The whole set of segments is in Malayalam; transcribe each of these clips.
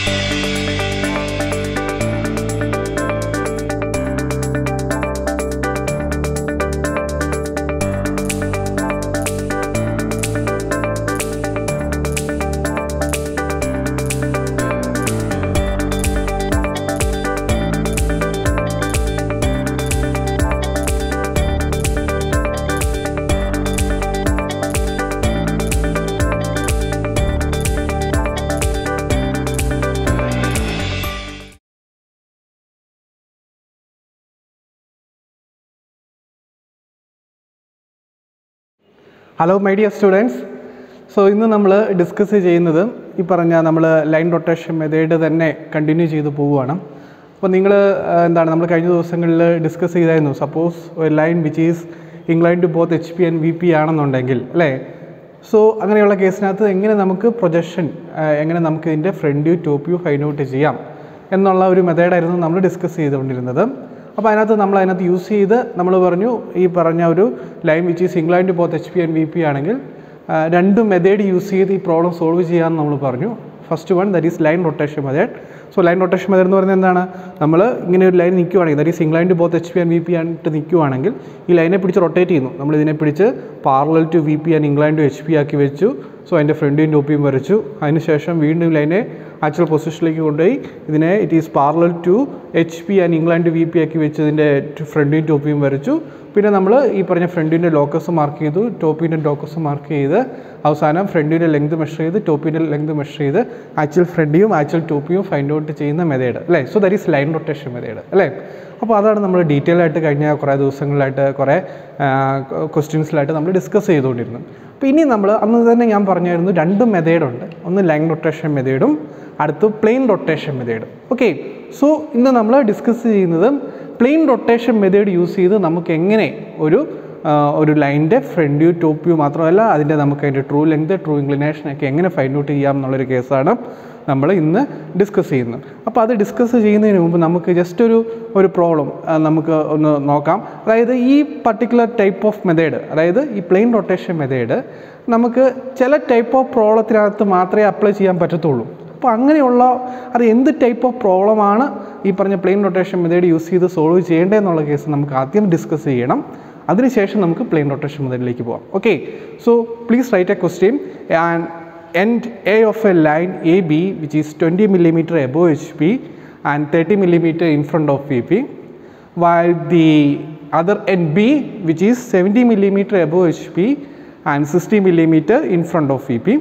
Hello my dear students so ഇന്ന് നമ്മൾ ഡിസ്കസ് ചെയ്യുന്നത് ഈ പറഞ്ഞ നമ്മൾ ലൈൻ റൊട്ടേഷൻ മെത്തേഡ് തന്നെ കണ്ടിന്യൂ ചെയ്ത് പോവുകയാണ് അപ്പോൾ നിങ്ങൾ എന്താണ് നമ്മൾ കഴിഞ്ഞ ദിവസങ്ങളിൽ ഡിസ്കസ് ചെയ്തായിരുന്നു സപ്പോസ് ഒരു line which is incline to both H P and V P ആണെന്നുണ്ടെങ്കിൽ അല്ലേ സോ അങ്ങനെയുള്ള കേസിനകത്ത് എങ്ങനെ നമുക്ക് പ്രൊജക്ഷൻ എങ്ങനെ നമുക്ക് ഇതിൻ്റെ front view top view find out ചെയ്യാം എന്നുള്ള ഒരു മെത്തേഡായിരുന്നു നമ്മൾ ഡിസ്കസ് ചെയ്തുകൊണ്ടിരുന്നത് അപ്പോൾ അതിനകത്ത് നമ്മൾ അതിനകത്ത് യൂസ് ചെയ്ത് നമ്മൾ പറഞ്ഞു ഈ പറഞ്ഞ ഒരു line which is single and both H P and V P ആണെങ്കിൽ ആ, രണ്ട് മെത്തേഡ് യൂസ് ചെയ്ത് ഈ പ്രോബ്ലം സോൾവ് ചെയ്യാമെന്ന് നമ്മൾ പറഞ്ഞു first one that is line rotation method so line rotation method എന്ന് പറയുന്നത് എന്താണ് നമ്മൾ ഇങ്ങനെ ഒരു ലൈൻ നിൽക്കുവാണെങ്കിൽ that is single and both H P and V P ആയിട്ട് നിൽക്കുവാണെങ്കിൽ ഈ ലൈനെ പിടിച്ച് റൊട്ടേറ്റ് ചെയ്യുന്നു നമ്മൾ ഇതിനെ പിടിച്ച് parallel to V P and incline to H P ആക്കി വെച്ചു സോ അതിൻ്റെ ഫ്രണ്ടും ടോപ്പിയും വരച്ചു അതിനുശേഷം വീണ്ടും ലൈനെ ആക്ച്വൽ പൊസിഷനിലേക്ക് കൊണ്ടുപോയി ഇതിനെ it is parallel to H P and inclined V P ആക്കി വെച്ച് ഇതിൻ്റെ ഫ്രണ്ടിയും ടോപ്പിയും വരച്ചു പിന്നെ നമ്മൾ ഈ പറഞ്ഞ ഫ്രണ്ടിൻ്റെ ലോക്കസ് മാർക്ക് ചെയ്തു ടോപ്പിൻ്റെ ലോക്കസ് മാർക്ക് ചെയ്ത് അവസാനം ഫ്രണ്ടിൻ്റെ ലെങ്ത് മെഷർ ചെയ്ത് ടോപ്പിൻ്റെ ലെങ്ത് മെഷർ ചെയ്ത് ആക്ച്വൽ ഫ്രണ്ടിയും ആക്ച്വൽ ടോപ്പിയും ഫൈൻഡ് ഔട്ട് ചെയ്യുന്ന മെത്തേഡ് അല്ലേ so that is line rotation method അല്ലേ അപ്പോൾ അതാണ് നമ്മൾ ഡീറ്റെയിൽ ആയിട്ട് കഴിഞ്ഞ കുറേ ദിവസങ്ങളിലായിട്ട് കുറേ ക്വസ്റ്റ്യൻസിലായിട്ട് നമ്മൾ ഡിസ്കസ് ചെയ്തുകൊണ്ടിരുന്നത് അപ്പോൾ ഇനി നമ്മൾ അന്ന് തന്നെ ഞാൻ പറഞ്ഞായിരുന്നു രണ്ട് മെത്തേഡുണ്ട് ഒന്ന് ലൈൻ റൊട്ടേഷൻ മെത്തേഡും അടുത്ത് പ്ലെയിൻ റൊട്ടേഷൻ മെത്തേഡും ഓക്കെ സോ ഇന്ന് നമ്മൾ ഡിസ്കസ് ചെയ്യുന്നത് പ്ലെയിൻ റൊട്ടേഷൻ മെത്തേഡ് യൂസ് ചെയ്ത് നമുക്ക് എങ്ങനെ ഒരു ആ, ഒരു ലൈനിൻ്റെ ഫ്രണ്ട് വ്യൂ ടോപ്പ് വ്യൂ മാത്രമല്ല അതിൻ്റെ നമുക്ക് അതിൻ്റെ ട്രൂ ലെങ്ത് ട്രൂ ഇൻക്ലിനേഷൻ ഒക്കെ എങ്ങനെ ഫൈൻഡ് ഔട്ട് ചെയ്യാം എന്നുള്ളൊരു കേസാണ് നമ്മൾ ഇന്ന് ഡിസ്കസ് ചെയ്യുന്നത് അപ്പോൾ അത് ഡിസ്കസ് ചെയ്യുന്നതിന് മുമ്പ് നമുക്ക് ജസ്റ്റ് ഒരു ഒരു പ്രോബ്ലം നമുക്ക് ഒന്ന് നോക്കാം അതായത് ഈ പർട്ടിക്കുലർ ടൈപ്പ് ഓഫ് മെത്തേഡ് അതായത് ഈ പ്ലെയിൻ റൊട്ടേഷൻ മെത്തേഡ് നമുക്ക് ചില ടൈപ്പ് ഓഫ് പ്രോബ്ലത്തിനകത്ത് മാത്രമേ അപ്ലൈ ചെയ്യാൻ പറ്റത്തുള്ളൂ അപ്പോൾ അങ്ങനെയുള്ള അത് എന്ത് ടൈപ്പ് ഓഫ് പ്രോബ്ലമാണ് ഈ പറഞ്ഞ പ്ലെയിൻ റൊട്ടേഷൻ മെത്തേഡ് യൂസ് ചെയ്ത് സോൾവ് ചെയ്യേണ്ടതെന്നുള്ള കേസ് നമുക്ക് ആദ്യം ഡിസ്കസ് ചെയ്യണം അതിനുശേഷം നമുക്ക് പ്ലെയിൻ റൊട്ടേഷൻ മെത്തേഡിലേക്ക് പോകാം okay so please write a question and end A of a line AB which is 20 millimeter above HP and 30 millimeter in front of VP while the other end B which is 70 millimeter above HP and 60 millimeter in front of VP.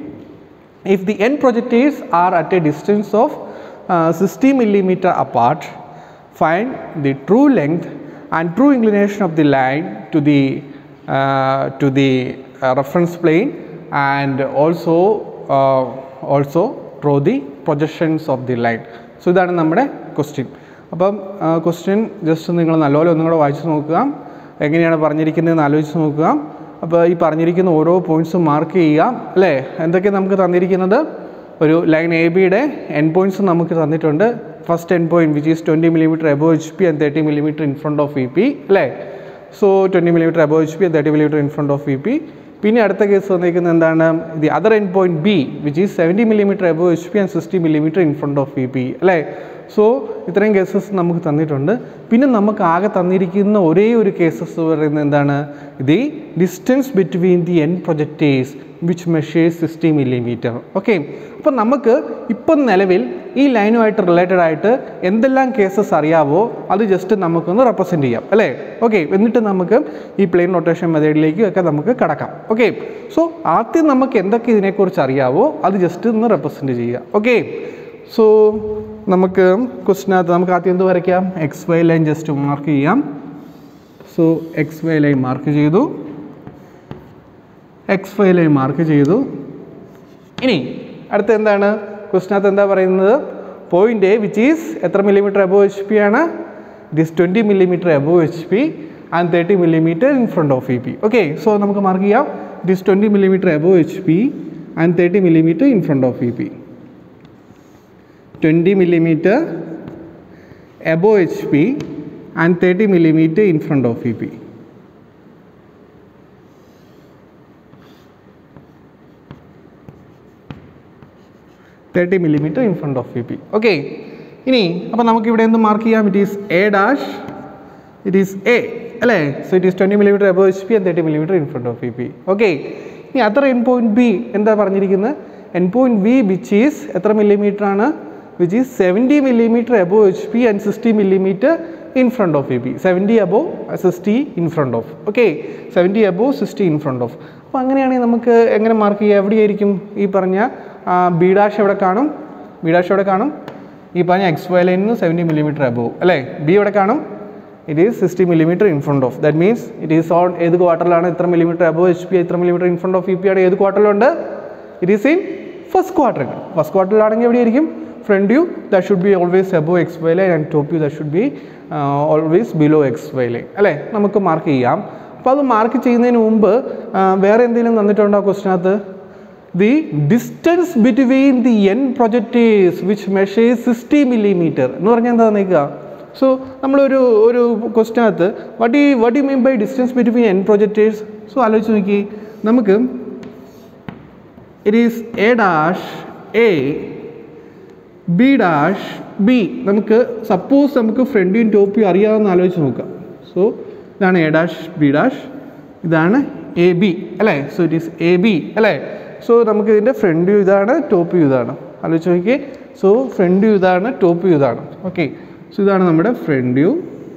If the end projectiles are at a distance of uh, 60 millimeter apart, find the true length and true inclination of the line to the uh, to the uh, reference plane and also uh, also draw the projections of the line. So ഇതാണ് നമ്മുടെ ക്വസ്റ്റ്യൻ അപ്പം ക്വസ്റ്റ്യൻ ജസ്റ്റ് നിങ്ങൾ നല്ലപോലെ ഒന്നും കൂടെ വായിച്ച് നോക്കുക എങ്ങനെയാണ് പറഞ്ഞിരിക്കുന്നതെന്ന് ആലോചിച്ച് നോക്കുക അപ്പോൾ ഈ പറഞ്ഞിരിക്കുന്ന ഓരോ പോയിൻറ്റ്സും മാർക്ക് ചെയ്യുക അല്ലേ എന്തൊക്കെ നമുക്ക് തന്നിരിക്കുന്നത് ഒരു ലൈൻ എ ബിയുടെ എൻ പോയിൻറ്റ്സ് നമുക്ക് തന്നിട്ടുണ്ട് first end point which is twenty millimetre above H P and thirty millimetre in front of V P അല്ലേ so twenty millimetre above H P and thirty millimetre in front of V P പിന്നെ അടുത്ത കേസ് വന്നിരിക്കുന്നത് എന്താണ് the other end point B which is seventy millimetre above H P and sixty millimetre in front of V P അല്ലേ സോ ഇത്രയും കേസസ് നമുക്ക് തന്നിട്ടുണ്ട് പിന്നെ നമുക്ക് ആകെ തന്നിരിക്കുന്ന ഒരേ ഒരു കേസസ് പറയുന്നത് എന്താണ് the distance between the end projectors which measures sixty millimetre okay അപ്പോൾ നമുക്ക് ഇപ്പം നിലവിൽ ഈ ലൈനുമായിട്ട് റിലേറ്റഡ് ആയിട്ട് എന്തെല്ലാം കേസസ് അറിയാവോ അത് ജസ്റ്റ് നമുക്കൊന്ന് റെപ്രസെൻറ്റ് ചെയ്യാം അല്ലേ ഓക്കെ എന്നിട്ട് നമുക്ക് ഈ പ്ലെയിൻ റൊട്ടേഷൻ മെത്തേഡിലേക്ക് ഒക്കെ നമുക്ക് കടക്കാം ഓക്കെ സോ ആദ്യം നമുക്ക് എന്തൊക്കെ ഇതിനെക്കുറിച്ച് അറിയാവോ അത് ജസ്റ്റ് ഒന്ന് റെപ്രസെൻറ്റ് ചെയ്യുക ഓക്കെ സോ നമുക്ക് ക്വസ്റ്റിനകത്ത് നമുക്ക് ആദ്യം എന്ത് വരയ്ക്കാം X Y line just mark ചെയ്യാം so X Y line mark ചെയ്തു എക്സ് വൈ ലൈൻ മാർക്ക് ചെയ്തു ഇനി അടുത്ത എന്താണ് ക്വസ്റ്റിനകത്ത് എന്താ പറയുന്നത് പോയിന്റ് എ വിച്ച് ഈസ് എത്ര മില്ലിമീറ്റർ അബോ എച്ച് പി ആണ് it is twenty millimetre above H P and thirty millimetre in front of E P okay so നമുക്ക് മാർക്ക് ചെയ്യാം it is twenty millimetre above H P and thirty millimetre in front of E P twenty millimetre above H P and thirty millimetre in front of E P thirty millimetre in front of V P okay ഇനി അപ്പോൾ നമുക്ക് ഇവിടെ എന്ത് മാർക്ക് ചെയ്യാം it is A dash it is A അല്ലേ so it is twenty millimetre above H P and thirty millimetre in front of V P okay ഇനി അതർ എൻ പോയിൻറ്റ് ബി എന്താ പറഞ്ഞിരിക്കുന്നത് end point B which is എത്ര മില്ലിമീറ്റർ ആണ് which is seventy millimetre above H P and sixty millimetre in front of V P seventy above sixty in front of okay seventy above sixty in front of അപ്പോൾ അങ്ങനെയാണെങ്കിൽ നമുക്ക് എങ്ങനെ മാർക്ക് ചെയ്യുക എവിടെയായിരിക്കും ഈ പറഞ്ഞ ബി ഡാഷ് എവിടെ കാണും ബി ഡാഷ് എവിടെ കാണും ഈ പറഞ്ഞ എക്സ് വൈ ലൈനിൽ നിന്ന് സെവൻറ്റി മില്ലിമീറ്റർ അബോ അല്ലേ ബി എവിടെ കാണും it is sixty millimetre in front of that means it is on ഏത് ക്വാർട്ടറിലാണ് ഇത്ര മില്ലിമീറ്റർ അബോ എച്ച് പി ഇത്ര millimetre in front of E P ആണ് ഏത് ക്വാർട്ടറിലുണ്ട് ഇറ്റ് ഈസ് ഇൻ ഫസ്റ്റ് ക്വാർട്ടറിൽ ഫസ്റ്റ് ക്വാർട്ടറിലാണെങ്കിൽ എവിടെയായിരിക്കും front view that should be always above X Y line and top view that should be always below X Y line അല്ലേ നമുക്ക് മാർക്ക് ചെയ്യാം അപ്പോൾ അത് മാർക്ക് ചെയ്യുന്നതിന് മുമ്പ് ആ, വേറെ എന്തെങ്കിലും തന്നിട്ടുണ്ടോ ക്വസ്റ്റിനകത്ത് the distance between the end projectors which measures sixty millimetre എന്ന് പറഞ്ഞാൽ എന്താ നിൽക്കുക സോ നമ്മളൊരു ഒരു ക്വസ്റ്റിനകത്ത് what is what you mean by distance between end projectors so ആലോചിച്ച് നോക്കി നമുക്ക് it is A dash A B dash B നമുക്ക് സപ്പോസ് നമുക്ക് ഫ്രണ്ടിയും ടോപ്പിയും അറിയാമെന്ന് ആലോചിച്ച് നോക്കാം സോ ഇതാണ് എ ഡാഷ് ബി ഡാഷ് ഇതാണ് എ ബി അല്ലേ so it is A B അല്ലേ സോ നമുക്ക് ഇതിൻ്റെ ഫ്രണ്ട് വ്യൂ ഇതാണ് ടോപ്പ് വ്യൂ ഇതാണ് ആലോചിച്ച് നോക്കിയേ സോ ഫ്രണ്ട് വ്യൂ ഇതാണ് ടോപ്പ് വ്യൂ ഇതാണ് ഓക്കെ സോ ഇതാണ് നമ്മുടെ ഫ്രണ്ട് വ്യൂ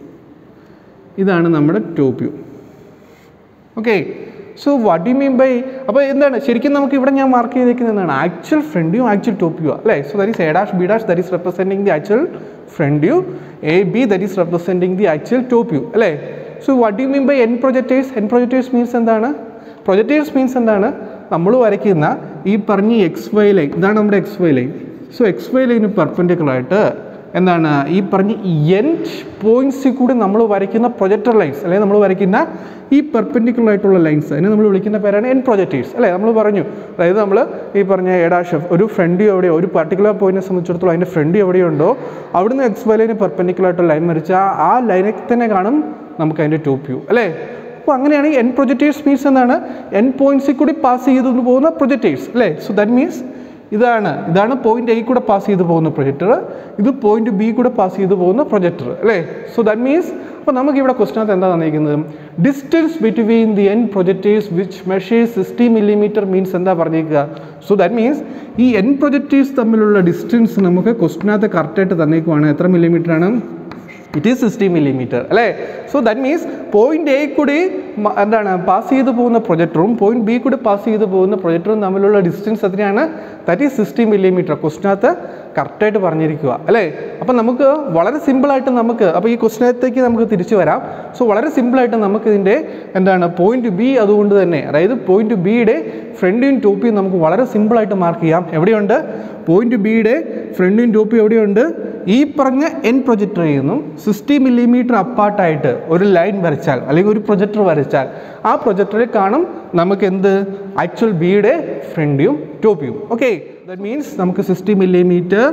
ഇതാണ് നമ്മുടെ top view okay so what you mean by അപ്പോൾ എന്താണ് ശരിക്കും നമുക്ക് ഇവിടെ ഞാൻ മാർക്ക് ചെയ്തേക്കുന്നത് എന്താണ് actual front view actual top view അല്ലേ so that is A dash B dash that is representing the actual front view A B that is representing the actual top view അല്ലേ so what you mean by N projectors N projectors means എന്താണ് പ്രൊജക്റ്റേഴ്സ് മീൻസ് എന്താണ് നമ്മൾ വരയ്ക്കുന്ന ഈ പറഞ്ഞ എക്സ് വൈ ലൈൻ ഇതാണ് നമ്മുടെ X Y line so X Y ലൈന് പെർപെൻഡിക്കുലറായിട്ട് എന്താണ് ഈ പറഞ്ഞ എൻ പോയിന്റ്സിൽ കൂടി നമ്മൾ വരയ്ക്കുന്ന പ്രൊജക്ടർ ലൈൻസ് അല്ലെങ്കിൽ നമ്മൾ വരയ്ക്കുന്ന ഈ പെർപെൻഡിക്കുലർ ആയിട്ടുള്ള ലൈൻസ് അതിനെ നമ്മൾ വിളിക്കുന്ന പേരാണ് എൻ പ്രൊജക്റ്റേഴ്സ് അല്ലേ നമ്മൾ പറഞ്ഞു അതായത് നമ്മൾ ഈ പറഞ്ഞ എഡാഷ് ഒരു ഫ്രണ്ട് എവിടെയോ ഒരു പർട്ടിക്കുലർ പോയിന്റിനെ സംബന്ധിച്ചിടത്തോളം അതിൻ്റെ ഫ്രണ്ട് എവിടെയുണ്ടോ അവിടുന്ന് എക്സ് വൈ ലൈന് പെർപെൻഡിക്കുലർ ആയിട്ടുള്ള ലൈൻ വരച്ചാൽ ആ ലൈനിൽ തന്നെ കാണും നമുക്ക് അതിൻ്റെ ടോപ്പ് വ്യൂ അല്ലേ അപ്പോൾ അങ്ങനെയാണെങ്കിൽ എൻ പ്രൊജക്റ്റേഴ്സ് മീൻസ് എന്താണ് എൻ പോയിന്റ്സിൽ കൂടി പാസ് ചെയ്തു പോകുന്ന പ്രൊജക്റ്റേഴ്സ് അല്ലേ സോ ദാറ്റ് മീൻസ് ഇതാണ് ഇതാണ് പോയിന്റ് എ കൂടെ പാസ് ചെയ്ത് പോകുന്ന പ്രൊജക്ടർ ഇത് പോയിന്റ് ബി കൂടെ പാസ് ചെയ്ത് പോകുന്ന പ്രൊജക്ടർ അല്ലേ സോ ദാറ്റ് മീൻസ് അപ്പോൾ നമുക്ക് ഇവിടെ ക്വസ്റ്റിനകത്ത് എന്താ തന്നിരിക്കുന്നത് distance between the N projectors which measures sixty millimetre means എന്താ പറഞ്ഞേക്കുക സോ ദാറ്റ് മീൻസ് ഈ എൻ പ്രൊജക്ടേഴ്സ് തമ്മിലുള്ള ഡിസ്റ്റൻസ് നമുക്ക് ക്വസ്റ്റിനകത്ത് കറക്റ്റായിട്ട് തന്നേക്കുവാണ് എത്ര മില്ലിമീറ്റർ ആണ് ഇറ്റ് ഈസ് സിക്സ്റ്റി മില്ലിമീറ്റർ അല്ലേ so that means point A കൂടി മ- എന്താണ് പാസ് ചെയ്ത് പോകുന്ന പ്രൊജക്ടറും പോയിന്റ് ബി കൂടി പാസ് ചെയ്ത് പോകുന്ന പ്രൊജക്ടറും തമ്മിലുള്ള ഡിസ്റ്റൻസ് എത്രയാണ് ദാറ്റ് ഈസ് സിക്സ്റ്റി മില്ലിമീറ്റർ ക്വസ്റ്റിനകത്ത് കറക്റ്റായിട്ട് പറഞ്ഞിരിക്കുക അല്ലേ അപ്പം നമുക്ക് വളരെ സിമ്പിളായിട്ട് നമുക്ക് അപ്പോൾ ഈ ക്വസ്റ്റിനകത്തേക്ക് നമുക്ക് തിരിച്ചു വരാം സോ വളരെ സിമ്പിളായിട്ട് നമുക്ക് ഇതിൻ്റെ എന്താണ് പോയിന്റ് ബി അതുകൊണ്ട് തന്നെ അതായത് പോയിന്റ് ബിയുടെ ഫ്രണ്ടും ടോപ്പിയും നമുക്ക് വളരെ സിമ്പിളായിട്ട് മാർക്ക് ചെയ്യാം എവിടെയുണ്ട് പോയിന്റ് ബിയുടെ ഫ്രണ്ടും ടോപ്പിയും എവിടെയുണ്ട് ഈ പറഞ്ഞ എൻ പ്രൊജക്ടറിൽ നിന്നും സിക്സ്റ്റി മില്ലിമീറ്റർ അപ്പാർട്ടായിട്ട് ഒരു ലൈൻ വരച്ചാൽ അല്ലെങ്കിൽ ഒരു പ്രൊജക്ടർ വരച്ചാൽ ആ പ്രൊജക്ടറിൽ കാണും നമുക്ക് എന്ത് ആക്ച്വൽ ബിയുടെ ഫ്രണ്ടും ടോപ്പിയും ഓക്കെ ദാറ്റ് മീൻസ് നമുക്ക് സിക്സ്റ്റി മില്ലിമീറ്റർ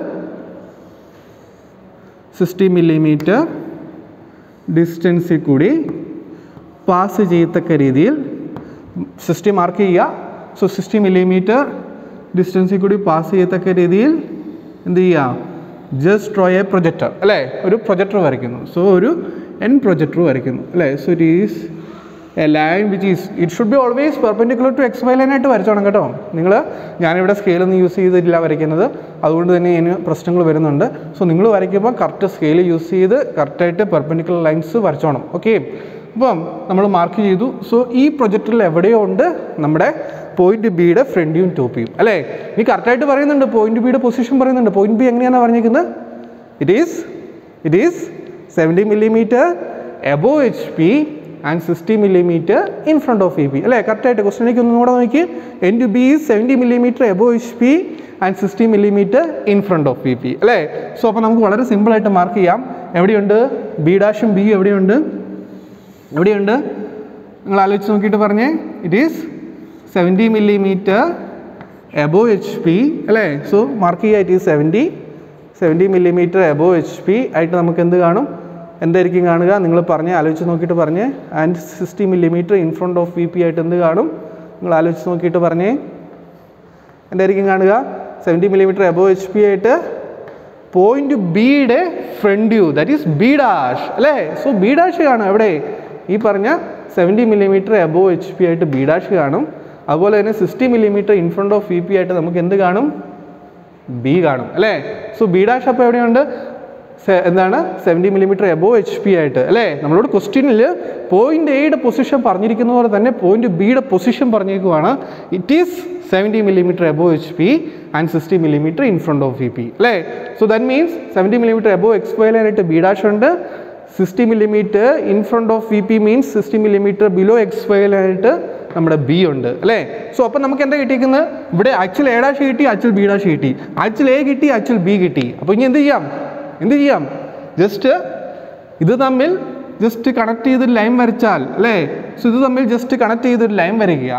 സിക്സ്റ്റി മില്ലിമീറ്റർ ഡിസ്റ്റൻസിൽ കൂടി പാസ് ചെയ്യത്തക്ക രീതിയിൽ സിക്സ്റ്റി മാർക്ക് ചെയ്യുക സോ സിക്സ്റ്റി മില്ലിമീറ്റർ ഡിസ്റ്റൻസിൽ കൂടി പാസ് ചെയ്യത്തക്ക രീതിയിൽ എന്ത് ചെയ്യുക ജസ്റ്റ് ഡ്രോ എ പ്രൊജക്ടർ അല്ലേ ഒരു പ്രൊജക്ടർ വരയ്ക്കുന്നു സോ ഒരു എൻ പ്രൊജക്ടർ വരയ്ക്കുന്നു അല്ലേ so it is a line which is it should be always perpendicular to X Y ലൈനായിട്ട് വരച്ചോണം കേട്ടോ നിങ്ങൾ ഞാനിവിടെ സ്കെയിലൊന്നും യൂസ് ചെയ്തിട്ടില്ല വരയ്ക്കുന്നത് അതുകൊണ്ട് തന്നെ ഇതിന് പ്രശ്നങ്ങൾ വരുന്നുണ്ട് സോ നിങ്ങൾ വരയ്ക്കുമ്പോൾ കറക്റ്റ് സ്കെയിൽ യൂസ് ചെയ്ത് കറക്റ്റായിട്ട് പെർപെൻഡിക്കുലർ ലൈൻസ് വരച്ചോണം ഓക്കെ അപ്പം നമ്മൾ മാർക്ക് ചെയ്തു സോ ഈ പ്രൊജക്റ്റിൽ എവിടെയോ ഉണ്ട് നമ്മുടെ പോയിന്റ് ബിയുടെ ഫ്രണ്ടിയും ടോപ്പിയും അല്ലേ നീ കറക്റ്റായിട്ട് പറയുന്നുണ്ട് പോയിന്റ് ബിയുടെ പൊസിഷൻ പറയുന്നുണ്ട് പോയിന്റ് ബി എങ്ങനെയാണ് പറഞ്ഞിരിക്കുന്നത് it is it is seventy millimetre above H P and sixty millimetre in front of E P അല്ലേ കറക്റ്റായിട്ട് ക്വസ്റ്റിനേക്ക് ഒന്നും കൂടെ നോക്കി N to B is seventy millimetre above H P and sixty millimetre in front of P P അല്ലേ സോ അപ്പോൾ നമുക്ക് വളരെ സിമ്പിളായിട്ട് മാർക്ക് ചെയ്യാം എവിടെയുണ്ട് ബി ഡാഷും ബിയും എവിടെയുണ്ട് എവിടെയുണ്ട് നിങ്ങൾ ആലോചിച്ച് നോക്കിയിട്ട് പറഞ്ഞേ it is seventy millimetre above H P അല്ലേ സോ മാർക്ക് ചെയ്യുക it is seventy seventy millimetre above H P ആയിട്ട് നമുക്ക് എന്ത് കാണും എന്തായിരിക്കും കാണുക നിങ്ങൾ പറഞ്ഞ് ആലോചിച്ച് നോക്കിയിട്ട് പറഞ്ഞ് and sixty millimetre in front of V P ആയിട്ട് എന്ത് കാണും നിങ്ങൾ ആലോചിച്ച് നോക്കിയിട്ട് പറഞ്ഞേ എന്തായിരിക്കും കാണുക seventy millimetre above H P ആയിട്ട് പോയിന്റ് ബിയുടെ front view that is B dash അല്ലേ സോ ബി ഡാഷ് കാണും എവിടെ ഈ പറഞ്ഞ seventy millimetre above H P ആയിട്ട് ബി ഡാഷ് കാണും അതുപോലെ തന്നെ sixty millimetre in front of V P ആയിട്ട് നമുക്ക് എന്ത് കാണും ബി കാണും അല്ലേ സോ ബി ഡാഷ് അപ്പോൾ എവിടെയുണ്ട് സെ- എന്താണ് seventy millimetre above H P ആയിട്ട് അല്ലേ നമ്മളോട് ക്വസ്റ്റ്യനിൽ പോയിന്റ് എയുടെ പൊസിഷൻ പറഞ്ഞിരിക്കുന്ന പോലെ തന്നെ പോയിന്റ് ബിയുടെ പൊസിഷൻ പറഞ്ഞേക്കുവാണ് it is seventy millimetre above H P and sixty millimetre in front of V P അല്ലേ so that means seventy millimetre above X വൈലായിട്ട് ബി ഡാഷ് ഉണ്ട് sixty millimetre in front of V P means sixty millimetre below X വൈലായിട്ട് നമ്മുടെ ബി ഉണ്ട് അല്ലേ സോ അപ്പം നമുക്ക് എന്താ കിട്ടിയിരിക്കുന്നത് ഇവിടെ ആക്ച്വൽ എ ഡാഷ് കിട്ടി ആക്ച്വൽ ബി ഡാഷ് കിട്ടി ആക്ച്വൽ എ കിട്ടി ആക്ച്വൽ ബി കിട്ടി അപ്പോൾ ഇനി എന്ത് ചെയ്യാം എന്ത് ചെയ്യാം ജസ്റ്റ് ഇത് തമ്മിൽ ജസ്റ്റ് കണക്ട് ചെയ്തൊരു ലൈൻ വരച്ചാൽ അല്ലേ സോ ഇത് തമ്മിൽ ജസ്റ്റ് കണക്ട് ചെയ്തൊരു ലൈൻ വരയ്ക്കുക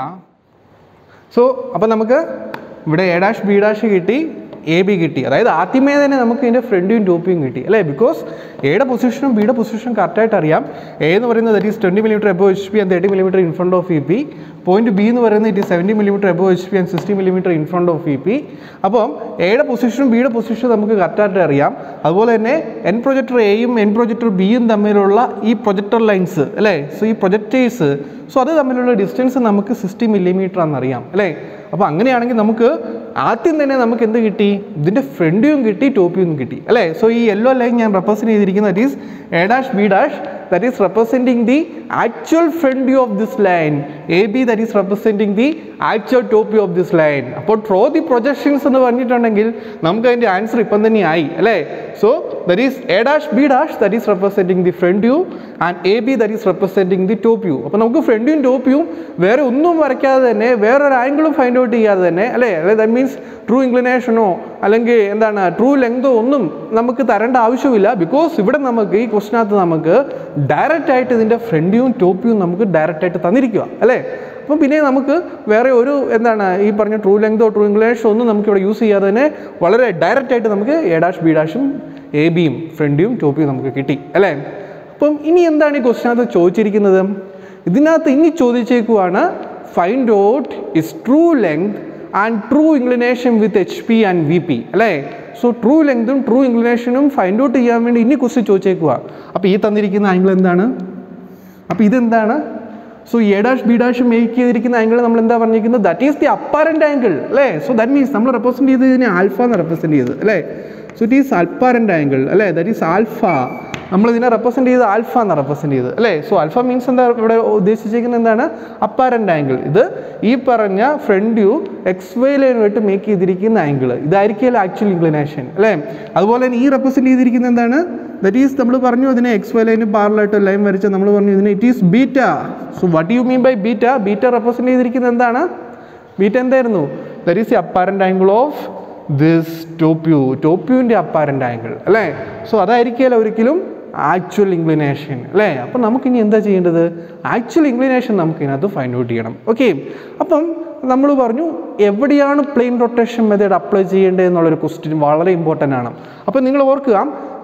സോ അപ്പോൾ നമുക്ക് ഇവിടെ എ ഡാഷ് ബി ഡാഷ് കിട്ടി എ ബി കിട്ടി അതായത് ആദ്യമേ തന്നെ നമുക്ക് ഇതിൻ്റെ ഫ്രണ്ടും ടോപ്പിയും കിട്ടി അല്ലേ ബിക്കോസ് എയുടെ പൊസിഷനും ബിയുടെ പൊസിഷനും കറക്റ്റായിട്ട് അറിയാം എ എന്ന് പറയുന്നത് that is twenty millimetre above H P and thirty millimetre in front of E P point B എന്ന് പറയുന്നത് it seventy millimetre above H P and sixty millimetre in front of E P അപ്പം എയുടെ പൊസിഷനും ബിയുടെ പൊസിഷനും നമുക്ക് കറക്റ്റായിട്ട് അറിയാം അതുപോലെ തന്നെ എൻ പ്രൊജക്ടർ എയും എൻ പ്രൊജക്ടർ ബിയും തമ്മിലുള്ള ഈ പ്രൊജക്ടർ ലൈൻസ് അല്ലേ സോ ഈ പ്രൊജക്ടേഴ്സ് സോ അത് തമ്മിലുള്ള ഡിസ്റ്റൻസ് നമുക്ക് സിക്സ്റ്റി മില്ലിമീറ്റർ ആണെന്നറിയാം അല്ലേ അപ്പോൾ അങ്ങനെയാണെങ്കിൽ നമുക്ക് ആദ്യം തന്നെ നമുക്ക് എന്ത് കിട്ടി ഇതിൻ്റെ ഫ്രണ്ടും കിട്ടി ടോപ്പിയും കിട്ടി അല്ലേ സോ ഈ യെല്ലോ ലൈൻ ഞാൻ റെപ്രസെൻറ്റ് ചെയ്തിരിക്കുന്നത് that is A dash B dash that is representing the actual front view of this line A B that is representing the actual top view of this line അപ്പോൾ ട്രോ ദി പ്രൊജക്ഷൻസ് എന്ന് പറഞ്ഞിട്ടുണ്ടെങ്കിൽ നമുക്ക് അതിൻ്റെ ആൻസർ ഇപ്പം തന്നെ ആയി അല്ലേ so that is A dash B dash that is representing the front view and A B that is representing the top view അപ്പോൾ നമുക്ക് ഫ്രണ്ട് വ്യൂയും ടോപ്പ് വ്യൂവും വേറെ ഒന്നും വരയ്ക്കാതെ തന്നെ വേറൊരു ആംഗിളും ഫൈൻഡ് ഔട്ട് ചെയ്യാതെ തന്നെ അല്ലേ അല്ലെ ദാറ്റ് മീൻസ് ട്രൂ ഇൻക്ലിനേഷനോ അല്ലെങ്കിൽ എന്താണ് ട്രൂ ലെങ്തോ ഒന്നും നമുക്ക് തരേണ്ട ആവശ്യമില്ല ബിക്കോസ് ഇവിടെ നമുക്ക് ഈ ക്വസ്റ്റിനകത്ത് നമുക്ക് ഡയറക്റ്റ് ആയിട്ട് ഇതിൻ്റെ ഫ്രണ്ട് വ്യൂവും ടോപ്പ് വ്യൂവും നമുക്ക് ഡയറക്റ്റ് ആയിട്ട് തന്നിരിക്കുക അല്ലേ അപ്പം പിന്നെ നമുക്ക് വേറെ ഒരു എന്താണ് ഈ പറഞ്ഞ ട്രൂ ലെങ്തോ ട്രൂ ഇംഗ്ലീഷോ ഒന്നും നമുക്ക് ഇവിടെ യൂസ് ചെയ്യാതെ തന്നെ വളരെ ഡയറക്റ്റ് ആയിട്ട് നമുക്ക് എ ഡാഷ് ബി ഡാഷും എ ബിയും ഫ്രണ്ടും ടോപ്പിയും നമുക്ക് കിട്ടി അല്ലേ അപ്പം ഇനി എന്താണ് ഈ ക്വസ്റ്റിനകത്ത് ചോദിച്ചിരിക്കുന്നത് ഇതിനകത്ത് ഇനി ചോദിച്ചേക്കുവാണ് find out is true length and true inclination with H P and V P അല്ലേ സോ ട്രൂ ലെങ്തും ട്രൂ ഇംഗ്ലിനേഷനും ഫൈൻഡ് ഔട്ട് ചെയ്യാൻ വേണ്ടി ഇനി ക്വസ്റ്റ്യൻ ചോദിച്ചേക്കുക അപ്പോൾ ഈ തന്നിരിക്കുന്ന ആംഗിൾ എന്താണ് അപ്പോൾ ഇതെന്താണ് so A dash B dash make ചെയ്തിരിക്കുന്ന ആംഗിൾ നമ്മൾ എന്താ പറഞ്ഞിരിക്കുന്നത് that is the apparent angle അല്ലേ സോ ദാറ്റ് മീൻസ് നമ്മൾ റെപ്രസെൻറ്റ് ചെയ്തതിനെ ആൽഫ എന്ന് റെപ്രസെൻറ്റ് ചെയ്തത് അല്ലേ so it is apparent angle അല്ലേ ദാറ്റ് ഈസ് ആൽഫ നമ്മൾ ഇതിനെ റെപ്രസെൻറ്റ് ചെയ്ത് ആൽഫ എന്ന് റെപ്രസെൻറ്റ് ചെയ്ത് അല്ലേ സോ ആൽഫ മീൻസ് എന്താ ഇവിടെ ഉദ്ദേശിച്ചിരിക്കുന്നത് എന്താണ് അപ്പാരൻ്റ് ആംഗിൾ ഇത് ഈ പറഞ്ഞ ഫ്രണ്ട് വ്യൂ എക്സ് വൈ ലൈനുമായിട്ട് മേക്ക് ചെയ്തിരിക്കുന്ന ആംഗിൾ ഇതായിരിക്കും ആക്ച്വൽ ഇൻക്ലിനേഷൻ അല്ലേ അതുപോലെ തന്നെ ഈ റെപ്രസെൻറ്റ് ചെയ്തിരിക്കുന്നത് എന്താണ് ദറ്റ് ഈസ് നമ്മൾ പറഞ്ഞു ഇതിനെ എക്സ് വൈ ലൈന് പാരലായിട്ട് ലൈൻ വരച്ച നമ്മൾ പറഞ്ഞു ഇതിന് it is beta so what you mean by beta beta represent ചെയ്തിരിക്കുന്നത് എന്താണ് ബീറ്റ എന്തായിരുന്നു that is the apparent angle of this top view top വ്യൂവിൻ്റെ അപ്പാരൻ്റ് ആംഗിൾ അല്ലേ സോ അതായിരിക്കില്ല ഒരിക്കലും ആക്ച്വൽ ഇൻക്ലിനേഷൻ അല്ലേ അപ്പം നമുക്കിനി എന്താ ചെയ്യേണ്ടത് ആക്ച്വൽ ഇൻക്ലിനേഷൻ നമുക്ക് ഇതിനകത്ത് ഫൈൻഡ് ഔട്ട് ചെയ്യണം ഓക്കെ അപ്പം നമ്മൾ പറഞ്ഞു എവിടെയാണ് പ്ലെയിൻ റൊട്ടേഷൻ മെത്തേഡ് അപ്ലൈ ചെയ്യേണ്ടത് എന്നുള്ളൊരു ക്വസ്റ്റ്യൻ വളരെ ഇമ്പോർട്ടൻ്റ് ആണ് അപ്പം നിങ്ങൾ ഓർക്കുക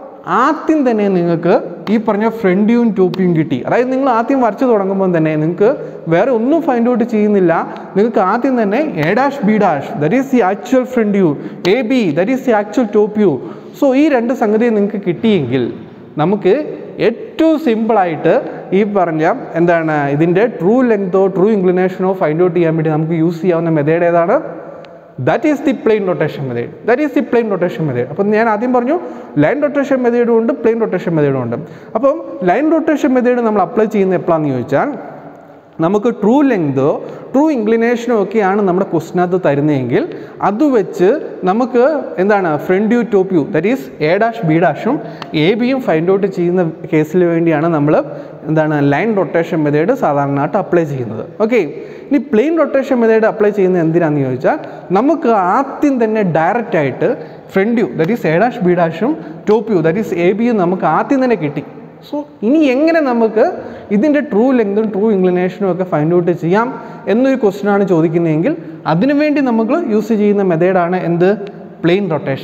ആദ്യം തന്നെ നിങ്ങൾക്ക് ഈ പറഞ്ഞ ഫ്രണ്ട് വ്യൂവും ടോപ്പ് വ്യൂവും കിട്ടി അതായത് നിങ്ങൾ ആദ്യം വരച്ചു തുടങ്ങുമ്പോൾ തന്നെ നിങ്ങൾക്ക് വേറെ ഒന്നും ഫൈൻഡ് ഔട്ട് ചെയ്യുന്നില്ല നിങ്ങൾക്ക് ആദ്യം തന്നെ A dash B dash that is the actual front view A B that is the actual top view so ഈ രണ്ട് സംഗതി നിങ്ങൾക്ക് കിട്ടിയെങ്കിൽ നമുക്ക് ഏറ്റവും സിമ്പിളായിട്ട് ഈ പറഞ്ഞ എന്താണ് ഇതിൻ്റെ ട്രൂ ലെങ്തോ ട്രൂ ഇൻക്ലിനേഷനോ ഫൈൻഡ് ഔട്ട് ചെയ്യാൻ വേണ്ടി നമുക്ക് യൂസ് ചെയ്യാവുന്ന മെത്തേഡ് ഏതാണ് that is the plane rotation method that is the plane rotation method അപ്പം ഞാൻ ആദ്യം പറഞ്ഞു ലൈൻ റൊട്ടേഷൻ മെത്തേഡും ഉണ്ട് പ്ലെയിൻ റൊട്ടേഷൻ മെത്തേഡും ഉണ്ട് അപ്പം ലൈൻ റൊട്ടേഷൻ മെത്തേഡ് നമ്മൾ അപ്ലൈ ചെയ്യുന്ന എപ്പോഴാണെന്ന് ചോദിച്ചാൽ നമുക്ക് ട്രൂ ലെങ്തോ ട്രൂ ഇൻക്ലിനേഷനോ ഒക്കെയാണ് നമ്മുടെ ക്വസ്റ്റിനകത്ത് തരുന്നതെങ്കിൽ അത് വെച്ച് നമുക്ക് എന്താണ് front view top view that is A dash B ഡാഷും എ ബിയും ഫൈൻഡ് ഔട്ട് ചെയ്യുന്ന കേസിൽ വേണ്ടിയാണ് നമ്മൾ എന്താണ് ലൈൻ റൊട്ടേഷൻ മെത്തേഡ് സാധാരണയായിട്ട് അപ്ലൈ ചെയ്യുന്നത് ഓക്കെ ഇനി പ്ലെയിൻ റൊട്ടേഷൻ മെത്തേഡ് അപ്ലൈ ചെയ്യുന്നത് എന്തിനാണെന്ന് ചോദിച്ചാൽ നമുക്ക് ആദ്യം തന്നെ ഡയറക്റ്റ് ആയിട്ട് front view that is A dash B ഡാഷും top view that is A ബിയും നമുക്ക് ആദ്യം തന്നെ കിട്ടി സോ ഇനി എങ്ങനെ നമുക്ക് ഇതിൻ്റെ ട്രൂ ലെങ്തും ട്രൂ ഇൻക്ലിനേഷനും ഒക്കെ ഫൈൻഡ് ഔട്ട് ചെയ്യാം എന്നൊരു ക്വസ്റ്റ്യനാണ് ചോദിക്കുന്നതെങ്കിൽ അതിനുവേണ്ടി നമുക്ക് യൂസ് ചെയ്യുന്ന മെത്തേഡാണ് എന്ത് plane rotation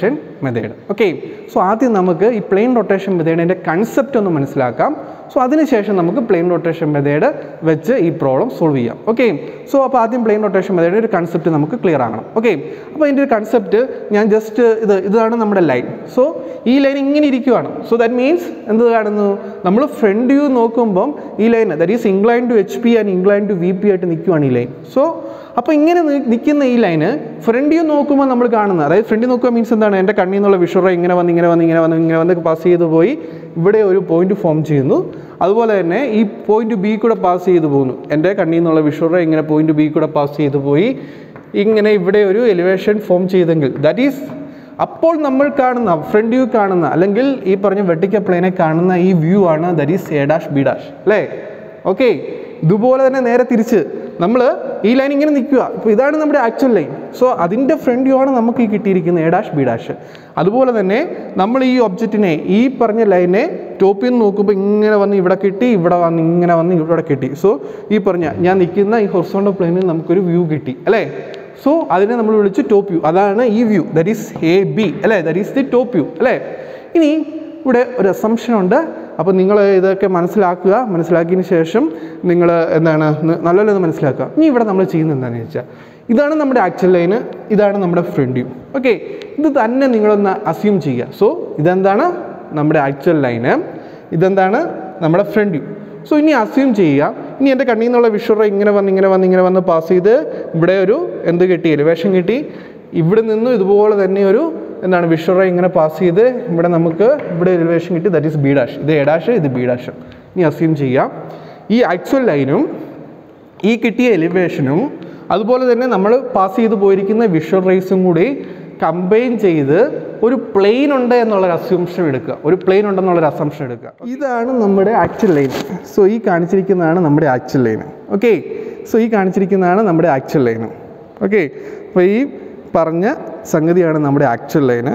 method okay so ആദ്യം നമുക്ക് ഈ പ്ലെയിൻ റൊട്ടേഷൻ മെത്തേഡിൻ്റെ കൺസെപ്റ്റ് ഒന്ന് മനസ്സിലാക്കാം സോ അതിനുശേഷം നമുക്ക് പ്ലെയിൻ റൊട്ടേഷൻ മെത്തേഡ് വെച്ച് ഈ പ്രോബ്ലം സോൾവ് ചെയ്യാം ഓക്കെ സോ അപ്പോൾ ആദ്യം പ്ലെയിൻ റൊട്ടേഷൻ മെത്തേഡ് ഒരു കൺസെപ്റ്റ് നമുക്ക് ക്ലിയർ ആകണം ഓക്കെ അപ്പോൾ അതിൻ്റെ ഒരു കൺസെപ്റ്റ് ഞാൻ ജസ്റ്റ് ഇത് ഇതാണ് നമ്മുടെ ലൈൻ സോ ഈ ലൈൻ ഇങ്ങനെ ഇരിക്കുവാണ് സോ ദാറ്റ് മീൻസ് എന്ത് കാണുന്നു നമ്മൾ ഫ്രണ്ട് വ്യൂ നോക്കുമ്പം ഈ line that is incline to H P and incline to V P ആയിട്ട് നിൽക്കുവാണ് ഈ ലൈൻ സോ അപ്പോൾ ഇങ്ങനെ നി- നിൽക്കുന്ന ഈ ലൈന് ഫ്രണ്ട് വ്യൂ നോക്കുമ്പോൾ നമ്മൾ കാണുന്നത് അതായത് ഫ്രണ്ട് നോക്കുക മീൻസ് എന്താണ് എൻ്റെ കണ്ണിൽ നിന്നുള്ള വിഷുറ ഇങ്ങനെ വന്ന് ഇങ്ങനെ വന്ന് ഇങ്ങനെ വന്ന് ഇങ്ങനെ വന്ന് പാസ് ചെയ്ത് പോയി ഇവിടെ ഒരു പോയിന്റ് ഫോം ചെയ്യുന്നു അതുപോലെ തന്നെ ഈ പോയിന്റ് ബി കൂടെ പാസ് ചെയ്ത് പോകുന്നു എൻ്റെ കണ്ണിൽ നിന്നുള്ള വിഷുറ ഇങ്ങനെ പോയിന്റ് ബി കൂടെ പാസ് ചെയ്ത് പോയി ഇങ്ങനെ ഇവിടെ ഒരു എലിവേഷൻ ഫോം ചെയ്തെങ്കിൽ ദാറ്റ് ഈസ് അപ്പോൾ നമ്മൾ കാണുന്ന ഫ്രണ്ട് വ്യൂ കാണുന്ന അല്ലെങ്കിൽ ഈ പറഞ്ഞ വെട്ടിക്ക പ്ലെയിനെ കാണുന്ന ഈ വ്യൂ ആണ് that is A dash B dash അല്ലേ ഓക്കെ ഇതുപോലെ തന്നെ നേരെ തിരിച്ച് നമ്മൾ ഈ ലൈൻ ഇങ്ങനെ നിൽക്കുക ഇപ്പോൾ ഇതാണ് നമ്മുടെ ആക്ച്വൽ ലൈൻ സോ അതിൻ്റെ ഫ്രണ്ട് വ്യൂ ആണ് നമുക്ക് ഈ കിട്ടിയിരിക്കുന്നത് എ ഡാഷ് ബി ഡാഷ് അതുപോലെ തന്നെ നമ്മൾ ഈ ഒബ്ജക്റ്റിനെ ഈ പറഞ്ഞ ലൈനെ ടോപ്പിൽ നിന്ന് നോക്കുമ്പോൾ ഇങ്ങനെ വന്ന് ഇവിടെ കിട്ടി ഇവിടെ വന്ന് ഇങ്ങനെ വന്ന് ഇവിടെ കിട്ടി സോ ഈ പറഞ്ഞ ഞാൻ നിൽക്കുന്ന ഈ ഹൊറിസോണ്ടൽ പ്ലെയിനിൽ നമുക്കൊരു വ്യൂ കിട്ടി അല്ലേ സോ അതിനെ നമ്മൾ വിളിച്ച് ടോപ്പ് വ്യൂ അതാണ് ഈ view that is A B അല്ലേ that is the top view അല്ലേ ഇനി ഇവിടെ ഒരു അസംഷൻ ഉണ്ട് അപ്പോൾ നിങ്ങൾ ഇതൊക്കെ മനസ്സിലാക്കുക മനസ്സിലാക്കിയതിന് ശേഷം നിങ്ങൾ എന്താണ് ന- നല്ലപോലെ ഒന്ന് മനസ്സിലാക്കുക ഇനി ഇവിടെ നമ്മൾ ചെയ്യുന്നത് എന്താണെന്ന് വെച്ചാൽ ഇതാണ് നമ്മുടെ ആക്ച്വൽ ലൈന് ഇതാണ് നമ്മുടെ ഫ്രണ്ട് വ്യൂ ഓക്കെ ഇത് തന്നെ നിങ്ങളൊന്ന് അസ്യൂം ചെയ്യുക സോ ഇതെന്താണ് നമ്മുടെ ആക്ച്വൽ ലൈന് ഇതെന്താണ് നമ്മുടെ ഫ്രണ്ട് വ്യൂ സോ ഇനി അസ്യൂം ചെയ്യുക ഇനി എൻ്റെ കണ്ണിൽ നിന്നുള്ള വിഷ്വറ ഇങ്ങനെ വന്ന് ഇങ്ങനെ വന്ന് ഇങ്ങനെ വന്ന് പാസ് ചെയ്ത് ഇവിടെ ഒരു എന്ത് കിട്ടി എലിവേഷൻ കിട്ടി ഇവിടെ നിന്നും ഇതുപോലെ തന്നെ ഒരു എന്താണ് വിഷ്വറ ഇങ്ങനെ പാസ് ചെയ്ത് ഇവിടെ നമുക്ക് ഇവിടെ എലിവേഷൻ കിട്ടി ദാറ്റ് ഈസ് ബി ഡാഷ് ഇത് എ ഡാഷ് ഇത് ബി ഡാഷ് ഇനി അസ്യൂം ചെയ്യാം ഈ ആക്ച്വൽ ലൈനും ഈ കിട്ടിയ എലിവേഷനും അതുപോലെ തന്നെ നമ്മൾ പാസ് ചെയ്ത് പോയിരിക്കുന്ന വിഷ്വൽ റേസും കൂടി കമ്പൈൻ ചെയ്ത് ഒരു പ്ലെയിൻ ഉണ്ട് എന്നുള്ളൊരു അസ്യൂംഷൻ എടുക്കുക ഒരു പ്ലെയിൻ ഉണ്ടെന്നുള്ളൊരു അസംഷൻ എടുക്കുക ഇതാണ് നമ്മുടെ ആക്ച്വൽ ലൈൻ സോ ഈ കാണിച്ചിരിക്കുന്നതാണ് നമ്മുടെ ആക്ച്വൽ ലൈൻ ഓക്കെ സോ ഈ കാണിച്ചിരിക്കുന്നതാണ് നമ്മുടെ ആക്ച്വൽ ലൈൻ ഓക്കെ അപ്പോൾ ഈ പറഞ്ഞ സംഗതിയാണ് നമ്മുടെ ആക്ച്വൽ ലൈന്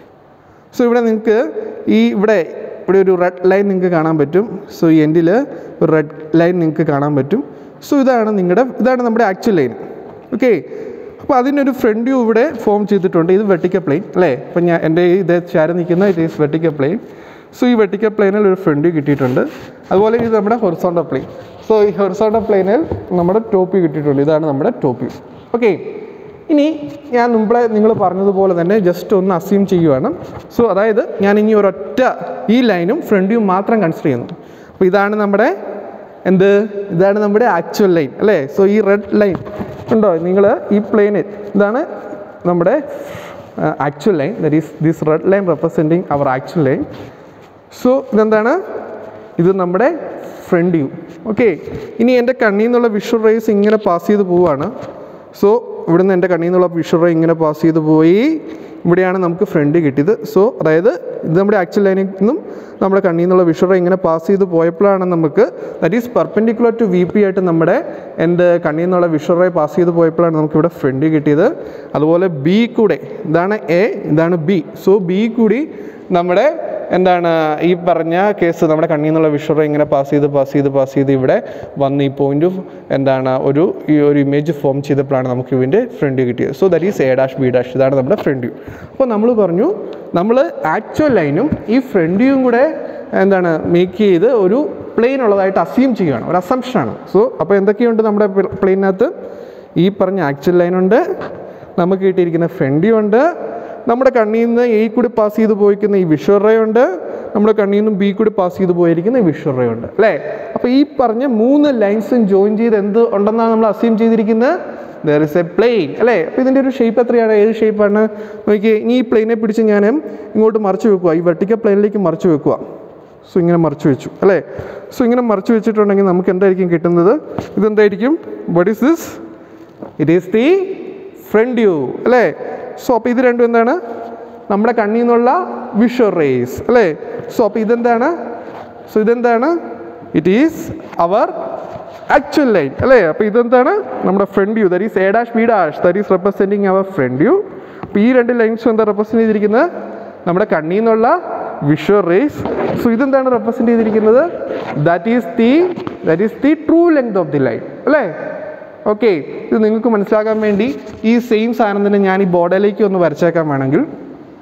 സോ ഇവിടെ നിങ്ങൾക്ക് ഈ ഇവിടെ ഇവിടെ ഒരു റെഡ് ലൈൻ നിങ്ങൾക്ക് കാണാൻ പറ്റും സോ ഈ എൻഡിൽ ഒരു റെഡ് ലൈൻ നിങ്ങൾക്ക് കാണാൻ പറ്റും സോ ഇതാണ് നിങ്ങളുടെ ഇതാണ് നമ്മുടെ ആക്ച്വൽ ലൈൻ ഓക്കെ അപ്പോൾ അതിനൊരു ഫ്രണ്ട് വ്യൂ ഇവിടെ ഫോം ചെയ്തിട്ടുണ്ട് ഇത് വെട്ടിക്ക പ്ലെയിൻ അല്ലേ അപ്പം ഞാൻ എൻ്റെ ഈ ഇത് ചാരി നിൽക്കുന്ന ഇത് ഈസ് വെട്ടിക്ക പ്ലെയിൻ സോ ഈ വെട്ടിക്ക പ്ലെയിനിൽ ഒരു ഫ്രണ്ട് വ്യൂ കിട്ടിയിട്ടുണ്ട് അതുപോലെ ഇത് നമ്മുടെ ഹൊറിസോണ്ടൽ പ്ലെയിൻ സോ ഈ ഹൊറിസോണ്ടൽ പ്ലെയിനിൽ നമ്മുടെ ടോപ്പ് വ്യൂ കിട്ടിയിട്ടുണ്ട് ഇതാണ് നമ്മുടെ ടോപ്പ് വ്യൂ ഓക്കെ ഇനി ഞാൻ മുമ്പേ നിങ്ങൾ പറഞ്ഞതുപോലെ തന്നെ ജസ്റ്റ് ഒന്ന് അസ്യൂം ചെയ്യുവാണ് സോ അതായത് ഞാൻ ഇനി ഒരൊറ്റ ഈ ലൈനും ഫ്രണ്ട് വ്യൂ മാത്രം കൺസിഡർ ചെയ്യുന്നു അപ്പോൾ ഇതാണ് നമ്മുടെ എന്ത് ഇതാണ് നമ്മുടെ ആക്ച്വൽ ലൈൻ അല്ലേ സോ ഈ റെഡ് ലൈൻ ഉണ്ടോ നിങ്ങൾ ഈ പ്ലെയിന് ഇതാണ് നമ്മുടെ actual line that is this red line representing our actual line so ഇതെന്താണ് ഇത് നമ്മുടെ ഫ്രണ്ട് വ്യൂ ഓക്കെ ഇനി എൻ്റെ കണ്ണിൽ നിന്നുള്ള വിഷ്വൽ റേസ് ഇങ്ങനെ പാസ് ചെയ്ത് പോവുകയാണ് സോ ഇവിടുന്ന് എൻ്റെ കണ്ണിൽ നിന്നുള്ള വിഷ്വൽ റേ ഇങ്ങനെ പാസ് ചെയ്ത് പോയി ഇവിടെയാണ് നമുക്ക് ഫ്രണ്ട് കിട്ടിയത് സോ അതായത് ഇത് നമ്മുടെ ആക്ച്വൽ ലൈനിൽ നിന്നും നമ്മുടെ കണ്ണിൽ നിന്നുള്ള വിഷ്വൽ റേ ഇങ്ങനെ പാസ് ചെയ്ത് പോയപ്പോഴാണ് നമുക്ക് that is perpendicular to V P ആയിട്ട് നമ്മുടെ എൻ്റെ കണ്ണിൽ നിന്നുള്ള വിഷ്വൽ റേ പാസ് ചെയ്ത് പോയപ്പോഴാണ് നമുക്ക് ഇവിടെ ഫ്രണ്ട് കിട്ടിയത് അതുപോലെ ബി കൂടെ ഇതാണ് എ ഇതാണ് ബി സോ ബി കൂടി നമ്മുടെ എന്താണ് ഈ പറഞ്ഞ കേസ് നമ്മുടെ കണ്ണിൽ നിന്നുള്ള വിഷ്വൽ ഇങ്ങനെ പാസ് ചെയ്ത് പാസ് ചെയ്ത് പാസ് ചെയ്ത് ഇവിടെ വന്ന് ഈ പോയിന്റ് എന്താണ് ഒരു ഈ ഒരു ഇമേജ് ഫോം ചെയ്തപ്പോഴാണ് നമുക്ക് ഇതിൻ്റെ ഫ്രണ്ട് വ്യൂ കിട്ടിയത് so that is A dash B dash ഇതാണ് നമ്മുടെ ഫ്രണ്ട് വ്യൂ അപ്പോൾ നമ്മൾ പറഞ്ഞു നമ്മൾ ആക്ച്വൽ ലൈനും ഈ ഫ്രണ്ട് വ്യൂവും കൂടെ എന്താണ് മേക്ക് ചെയ്ത് ഒരു പ്ലെയിൻ ഉള്ളതായിട്ട് അസ്യൂം ചെയ്യുകയാണ് ഒരു അസംഷനാണ് സോ അപ്പോൾ എന്തൊക്കെയുണ്ട് നമ്മുടെ പ്ലെയിനകത്ത് ഈ പറഞ്ഞ ആക്ച്വൽ ലൈനുണ്ട് നമുക്ക് കിട്ടിയിരിക്കുന്ന ഫ്രണ്ട് വ്യൂ ഉണ്ട് നമ്മുടെ കണ്ണിൽ നിന്ന് എ കൂടി പാസ് ചെയ്ത് പോയിരിക്കുന്ന ഈ വിഷ്വൽ റേ ഉണ്ട് നമ്മുടെ കണ്ണിൽ നിന്നും ബി കൂടി പാസ് ചെയ്ത് പോയിരിക്കുന്ന ഈ വിഷ്വൽ റേ ഉണ്ട് അല്ലേ അപ്പോൾ ഈ പറഞ്ഞ മൂന്ന് ലൈൻസും ജോയിൻ ചെയ്ത് എന്ത് ഉണ്ടെന്നാണ് നമ്മൾ അസ്യൂം ചെയ്തിരിക്കുന്നത് ദർ ഇസ് എ പ്ലെയിൻ അല്ലേ അപ്പോൾ ഇതിൻ്റെ ഒരു ഷേപ്പ് എത്രയാണ് ഏത് ഷേപ്പാണ് നോക്കി ഇനി ഈ പ്ലെയിനെ പിടിച്ച് ഞാൻ ഇങ്ങോട്ട് മറിച്ച് വെക്കുക ഈ വെർട്ടിക്കൽ പ്ലെയിനിലേക്ക് മറിച്ച് വെക്കുക സോ ഇങ്ങനെ മറിച്ച് വെച്ചു അല്ലേ സോ ഇങ്ങനെ മറിച്ച് വെച്ചിട്ടുണ്ടെങ്കിൽ നമുക്ക് എന്തായിരിക്കും കിട്ടുന്നത് ഇതെന്തായിരിക്കും what is this it is the front view അല്ലേ സോ അപ്പോൾ ഇത് രണ്ടും എന്താണ് നമ്മുടെ കണ്ണിൽ നിന്നുള്ള വിഷ്വൽ റേസ് അല്ലേ സോ അപ്പോൾ ഇതെന്താണ് സോ ഇതെന്താണ് it is our actual line അല്ലേ അപ്പോൾ ഇതെന്താണ് നമ്മുടെ front view that is A dash B dash that is representing our front view അപ്പോൾ ഈ രണ്ട് ലൈൻസും എന്താ റെപ്രസെൻറ്റ് ചെയ്തിരിക്കുന്നത് നമ്മുടെ കണ്ണിൽ നിന്നുള്ള വിഷ്വൽ റേസ് സോ ഇതെന്താണ് റെപ്രസെൻറ്റ് ചെയ്തിരിക്കുന്നത് that is the that is the true length of the line അല്ലേ ഓക്കെ ഇത് നിങ്ങൾക്ക് മനസ്സിലാക്കാൻ വേണ്ടി ഈ സെയിം സാധനം തന്നെ ഞാൻ ഈ ബോർഡിലേക്ക് ഒന്ന് വരച്ചേക്കാൻ വേണമെങ്കിൽ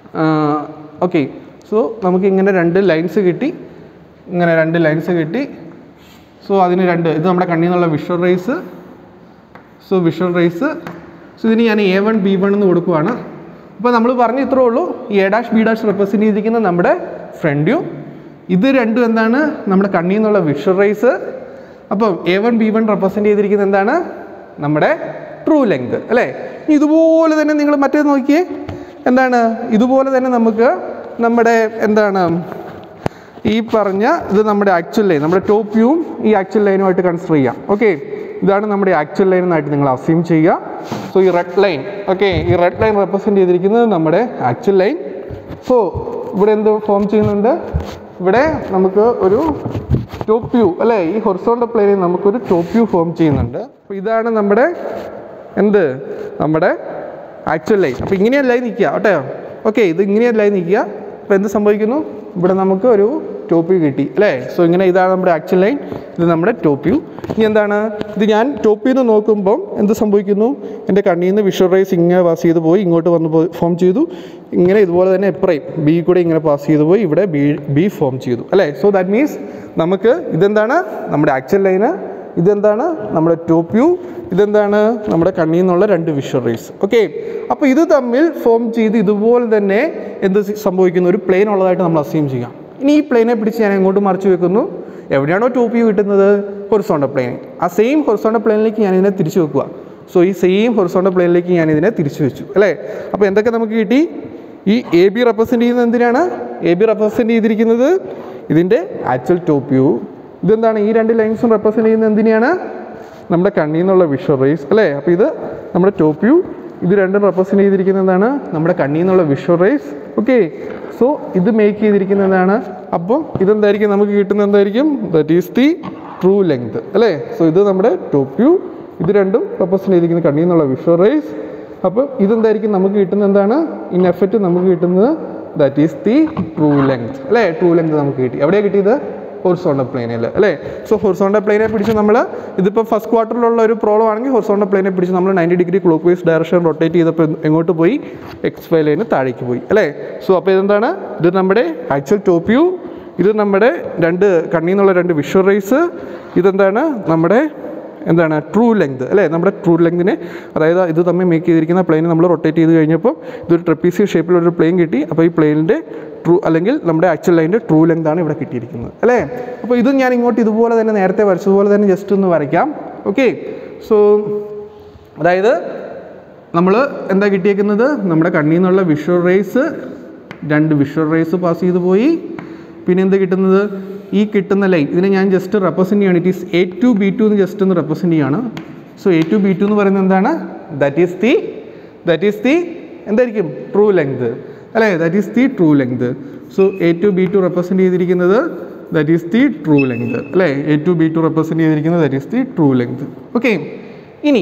ഓക്കെ സോ നമുക്ക് ഇങ്ങനെ രണ്ട് ലൈൻസ് കിട്ടി ഇങ്ങനെ രണ്ട് ലൈൻസ് കിട്ടി സോ അതിന് രണ്ട് ഇത് നമ്മുടെ കണ്ണിൽ നിന്നുള്ള visual rays so visual rays so ഇതിന് ഞാൻ എ വൺ ബി വൺ എന്ന് കൊടുക്കുവാണ് അപ്പോൾ നമ്മൾ പറഞ്ഞു ഇത്രേ ഉള്ളൂ A dash B dash represent ചെയ്തിരിക്കുന്ന നമ്മുടെ ഫ്രണ്ട് വ്യൂ ഇത് രണ്ടും എന്താണ് നമ്മുടെ കണ്ണിൽ നിന്നുള്ള വിഷ്വൽ റേസ് അപ്പം A one B one represent ചെയ്തിരിക്കുന്നത് എന്താണ് നമ്മുടെ ട്രൂ ലെങ്ത് അല്ലേ ഇനി ഇതുപോലെ തന്നെ നിങ്ങൾ മറ്റേ നോക്കിയേ എന്താണ് ഇതുപോലെ തന്നെ നമുക്ക് നമ്മുടെ എന്താണ് ഈ പറഞ്ഞ ഇത് നമ്മുടെ ആക്ച്വൽ ലൈൻ നമ്മുടെ ടോപ്പ് വ്യൂവും ഈ ആക്ച്വൽ ലൈനുമായിട്ട് കൺസിഡർ ചെയ്യാം ഓക്കെ ഇതാണ് നമ്മുടെ ആക്ച്വൽ ലൈൻ എന്നായിട്ട് നിങ്ങൾ അസ്യൂം ചെയ്യുക സോ ഈ റെഡ് ലൈൻ ഓക്കെ ഈ റെഡ് ലൈൻ റെപ്രസെൻറ്റ് ചെയ്തിരിക്കുന്നത് നമ്മുടെ ആക്ച്വൽ ലൈൻ സോ ഇവിടെ എന്ത് ഫോം ചെയ്യുന്നുണ്ട് ഇവിടെ നമുക്ക് ഒരു ടോപ്പ് വ്യൂ അല്ലേ ഈ ഹൊറിസോണ്ടൽ പ്ലെയിനിൽ നമുക്കൊരു ടോപ്പ് വ്യൂ ഫോം ചെയ്യുന്നുണ്ട് അപ്പോൾ ഇതാണ് നമ്മുടെ എന്ത് നമ്മുടെ ആക്ച്വൽ ലൈൻ അപ്പോൾ ഇങ്ങനെയല്ലായി നിൽക്കുക കേട്ടോ ഓക്കെ ഇത് ഇങ്ങനെയല്ലായി നിൽക്കുക അപ്പോൾ എന്ത് സംഭവിക്കുന്നു ഇവിടെ നമുക്ക് ഒരു ടോപ്പ് വ്യൂ കിട്ടി അല്ലേ സോ ഇങ്ങനെ ഇതാണ് നമ്മുടെ ആക്ച്വൽ ലൈൻ ഇത് നമ്മുടെ ടോപ്പ് വ്യൂ ഇനി എന്താണ് ഇത് ഞാൻ ടോപ്പ് വ്യൂ നോക്കുമ്പം എന്ത് സംഭവിക്കുന്നു എൻ്റെ കണ്ണിൽ നിന്ന് വിഷ്വൽ റൈസ് ഇങ്ങനെ പാസ് ചെയ്ത് പോയി ഇങ്ങോട്ട് വന്ന് ഫോം ചെയ്തു ഇങ്ങനെ ഇതുപോലെ തന്നെ എപ്രയും ബി കൂടെ ഇങ്ങനെ പാസ് ചെയ്ത് പോയി ഇവിടെ ബി ബി ഫോം ചെയ്തു അല്ലേ സോ ദാറ്റ് മീൻസ് നമുക്ക് ഇതെന്താണ് നമ്മുടെ ആക്ച്വൽ ലൈന് ഇതെന്താണ് നമ്മുടെ ടോപ്പ് വ്യൂ ഇതെന്താണ് നമ്മുടെ കണ്ണിൽ നിന്നുള്ള രണ്ട് വിഷ്വൽ റേസ് ഓക്കെ അപ്പോൾ ഇത് തമ്മിൽ ഫോം ചെയ്ത് ഇതുപോലെ തന്നെ എന്ത് സംഭവിക്കുന്നു ഒരു പ്ലെയിൻ ഉള്ളതായിട്ട് നമ്മൾ അസ്യൂം ചെയ്യാം ഇനി ഈ പ്ലെയിനെ പിടിച്ച് ഞാൻ എങ്ങോട്ട് മറിച്ച് വെക്കുന്നു എവിടെയാണോ ടോപ്പ് വ്യൂ കിട്ടുന്നത് ഹൊറിസോണ്ടൽ പ്ലെയിൻ ആ സെയിം ഹൊറിസോണ്ടൽ പ്ലെയിനിലേക്ക് ഞാൻ ഇതിനെ തിരിച്ചു വെക്കുക സോ ഈ സെയിം ഹൊറിസോണ്ടൽ പ്ലെയിനിലേക്ക് ഞാൻ ഇതിനെ തിരിച്ചു വെച്ചു അല്ലേ അപ്പോൾ എന്തൊക്കെ നമുക്ക് കിട്ടി ഈ എ ബി റെപ്രസെൻറ്റ് ചെയ്യുന്നത് എന്തിനാണ് എ ബി റെപ്രസെൻറ്റ് ചെയ്തിരിക്കുന്നത് ഇതിൻ്റെ ആക്ച്വൽ ടോപ്പ് വ്യൂ ഇതെന്താണ് ഈ രണ്ട് ലൈൻസും റെപ്രസെൻറ്റ് ചെയ്യുന്നത് എന്തിനാണ് നമ്മുടെ കണ്ണിൽ നിന്നുള്ള വിഷ്വൽ റേസ് അല്ലേ അപ്പോൾ ഇത് നമ്മുടെ ടോപ്പ് വ്യൂ ഇത് രണ്ടും റെപ്രസെൻറ്റ് ചെയ്തിരിക്കുന്നത് എന്താണ് നമ്മുടെ കണ്ണിൽ നിന്നുള്ള വിഷ്വൽ റേസ് ഓക്കെ സോ ഇത് മേക്ക് ചെയ്തിരിക്കുന്നതാണ് അപ്പം ഇതെന്തായിരിക്കും നമുക്ക് കിട്ടുന്നത് എന്തായിരിക്കും that is the true length അല്ലേ സോ ഇത് നമ്മുടെ ടോപ്പ് വ്യൂ ഇത് രണ്ടും റെപ്രസെൻറ്റ് ചെയ്തിരിക്കുന്ന കണ്ണിൽ നിന്നുള്ള വിഷ്വൽ റേസ് അപ്പോൾ ഇതെന്തായിരിക്കും നമുക്ക് കിട്ടുന്നത് എന്താണ് ഇൻ എഫക്റ്റ് നമുക്ക് കിട്ടുന്നത് that is the true length അല്ലേ ട്രൂ ലെങ്ത് നമുക്ക് കിട്ടി എവിടെയാണ് കിട്ടിയത് ഹൊറിസോണ്ടൽ പ്ലെയിനിൽ അല്ലേ സോ ഹൊറിസോണ്ടൽ പ്ലെയിനെ പിടിച്ച് നമ്മൾ ഇതിപ്പോൾ ഫസ്റ്റ് ക്വാർട്ടറിലുള്ള ഒരു പ്രോബ്ലം ആണെങ്കിൽ ഹൊറിസോണ്ടൽ പ്ലെയിനെ പിടിച്ച് നമ്മൾ ninety degree clockwise direction rotate ചെയ്തപ്പോൾ എങ്ങോട്ട് പോയി എക്സ് വൈ ലൈന് താഴേക്ക് പോയി അല്ലേ സോ അപ്പോൾ ഇതെന്താണ് ഇത് നമ്മുടെ ആക്ച്വൽ ടോപ്പ് വ്യൂ ഇത് നമ്മുടെ രണ്ട് കണ്ണിൽ നിന്നുള്ള രണ്ട് വിഷ്വൽ റേസ് ഇതെന്താണ് നമ്മുടെ എന്താണ് ട്രൂ ലെങ്ത് അല്ലേ നമ്മുടെ ട്രൂ ലെങ്തിനെ അതായത് ഇത് തമ്മിൽ മേക്ക് ചെയ്തിരിക്കുന്ന പ്ലെയിൻ നമ്മൾ റൊട്ടേറ്റ് ചെയ്ത് കഴിഞ്ഞപ്പോൾ ഇതൊരു ട്രപ്പീസിയ ഷേപ്പിലൊരു പ്ലെയിൻ കിട്ടി അപ്പോൾ ഈ പ്ലെയിനിൻ്റെ ട്രൂ അല്ലെങ്കിൽ നമ്മുടെ ആക്ച്വൽ ലൈനിൻ്റെ ട്രൂ ലെങ്ത് ആണ് ഇവിടെ കിട്ടിയിരിക്കുന്നത് അല്ലേ അപ്പോൾ ഇത് ഞാൻ ഇങ്ങോട്ട് ഇതുപോലെ തന്നെ നേരത്തെ വരച്ചതുപോലെ തന്നെ ജസ്റ്റ് ഒന്ന് വരയ്ക്കാം ഓക്കെ സോ അതായത് നമ്മൾ എന്താ കിട്ടിയേക്കുന്നത് നമ്മുടെ കണ്ണിൽ നിന്നുള്ള വിഷ്വൽ റേസ് രണ്ട് വിഷ്വൽ റേസ് പാസ് ചെയ്ത് പോയി പിന്നെ എന്ത് കിട്ടുന്നത് ഈ കിട്ടുന്ന ലൈൻ ഇതിനെ ഞാൻ ജസ്റ്റ് റെപ്രസെൻറ്റ് ചെയ്യണം it is A two B two എന്ന് ജസ്റ്റ് ഒന്ന് റെപ്രസെൻറ്റ് ചെയ്യാണ് so A two B two എന്ന് പറയുന്നത് എന്താണ് that is the that is the എന്തായിരിക്കും ട്രൂ ലെങ്ത് അല്ലേ that is the true length so A two B two represent ചെയ്തിരിക്കുന്നത് that is the true length അല്ലേ A two B two represent ചെയ്തിരിക്കുന്നത് that is the true length okay ഇനി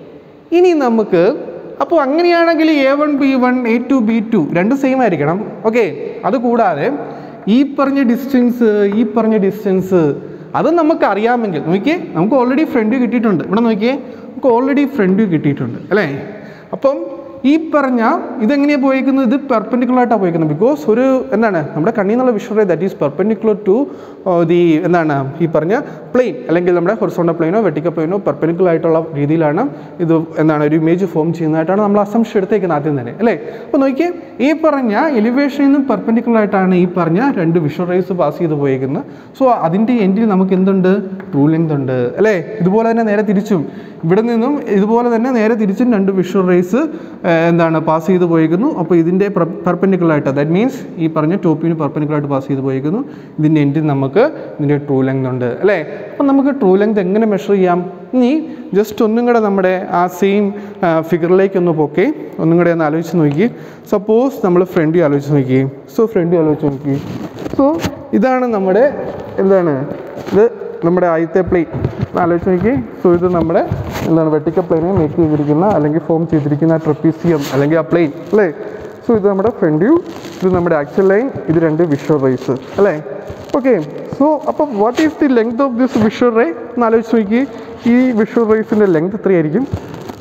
ഇനി നമുക്ക് അപ്പോൾ അങ്ങനെയാണെങ്കിൽ A one B one A two B two രണ്ടും സെയിം ആയിരിക്കണം ഓക്കെ അത് കൂടാതെ ഈ പറഞ്ഞ ഡിസ്റ്റൻസ് ഈ പറഞ്ഞ ഡിസ്റ്റൻസ് അത് നമുക്ക് അറിയാമെങ്കിൽ നോക്കിയേ നമുക്ക് ഓൾറെഡി ഫ്രണ്ട് കിട്ടിയിട്ടുണ്ട് ഇവിടെ നോക്കിയേ നമുക്ക് ഓൾറെഡി ഫ്രണ്ട് കിട്ടിയിട്ടുണ്ട് അല്ലേ അപ്പം ഈ പറഞ്ഞ ഇതെങ്ങനെയാണ് പോയേക്കുന്നത് ഇത് പെർപെൻഡിക്കുലർ ആയിട്ടാണ് പോയേക്കുന്നത് ബിക്കോസ് ഒരു എന്താണ് നമ്മുടെ കണ്ണിൽ നിന്നുള്ള visual ray that is perpendicular to the എന്താണ് ഈ പറഞ്ഞ പ്ലെയിൻ അല്ലെങ്കിൽ നമ്മുടെ ഹൊറിസോണ്ടൽ പ്ലെയിനോ വെട്ടിക്കൽ പ്ലെയിനോ പെർപെൻഡിക്കുലർ ആയിട്ടുള്ള രീതിയിലാണ് ഇത് എന്താണ് ഒരു ഇമേജ് ഫോം ചെയ്യുന്നതായിട്ടാണ് നമ്മൾ അസംഷൻ എടുത്തേക്കുന്നത് ആദ്യം തന്നെ അല്ലേ അപ്പോൾ നോക്കിയേ ഈ പറഞ്ഞ എലിവേഷനിൽ നിന്നും പെർപെൻഡിക്കുലർ ആയിട്ടാണ് ഈ പറഞ്ഞ രണ്ട് വിഷ്വൽ റേസ് പാസ് ചെയ്ത് പോയേക്കുന്നത് സോ അതിൻ്റെ എൻഡിൽ നമുക്ക് എന്തുണ്ട് ട്രൂ ലെങ്ത് ഉണ്ട് അല്ലേ ഇതുപോലെ തന്നെ നേരെ തിരിച്ചും ഇവിടെ നിന്നും ഇതുപോലെ തന്നെ നേരെ തിരിച്ചും രണ്ട് വിഷ്വൽ റേസ് എന്താണ് പാസ് ചെയ്ത് പോയിരിക്കുന്നു അപ്പോൾ ഇതിൻ്റെ പെർപെൻഡിക്കുലർ ആയിട്ട് ദാറ്റ് മീൻസ് ഈ പറഞ്ഞ ടോപ്പിന് പെർപെൻഡിക്കുലർ ആയിട്ട് പാസ് ചെയ്ത് പോയിരിക്കുന്നു ഇതിൻ്റെ എൻഡിൽ നമുക്ക് ഇതിൻ്റെ ട്രൂ ലെങ്ത് ഉണ്ട് അല്ലേ അപ്പം നമുക്ക് ട്രൂ ലെങ്ത് എങ്ങനെ മെഷർ ചെയ്യാം ഇനി ജസ്റ്റ് ഒന്നും കൂടെ നമ്മുടെ ആ സെയിം ഫിഗറിലേക്ക് ഒന്ന് പോക്കെ ഒന്നും കൂടെ ഒന്ന് ആലോചിച്ച് നോക്കി സപ്പോസ് നമ്മൾ ഫ്രണ്ട് ആലോചിച്ച് നോക്കി സോ ഫ്രണ്ട് ആലോചിച്ച് നോക്കി സോ ഇതാണ് നമ്മുടെ എന്താണ് ഇത് നമ്മുടെ ആദ്യത്തെ പ്ലെയിൻ ആലോചിച്ച് നോക്കി സോ ഇത് നമ്മുടെ എന്താണ് വെട്ടിക്കൽ പ്ലെയിനെ മേക്ക് ചെയ്തിരിക്കുന്ന അല്ലെങ്കിൽ ഫോം ചെയ്തിരിക്കുന്ന ട്രപ്പീസിയം അല്ലെങ്കിൽ ആ പ്ലെയിൻ അല്ലേ സോ ഇത് നമ്മുടെ ഫ്രണ്ട് വ്യൂ ഇത് നമ്മുടെ ആക്ച്വൽ ലൈൻ ഇത് രണ്ട് വിഷ്വൽ റേസ് അല്ലേ ഓക്കെ സോ അപ്പോൾ what is the length of this visual ray എന്ന് ആലോചിച്ച് നോക്കി ഈ വിഷ്വൽ റേസിൻ്റെ ലെങ്ത് എത്രയായിരിക്കും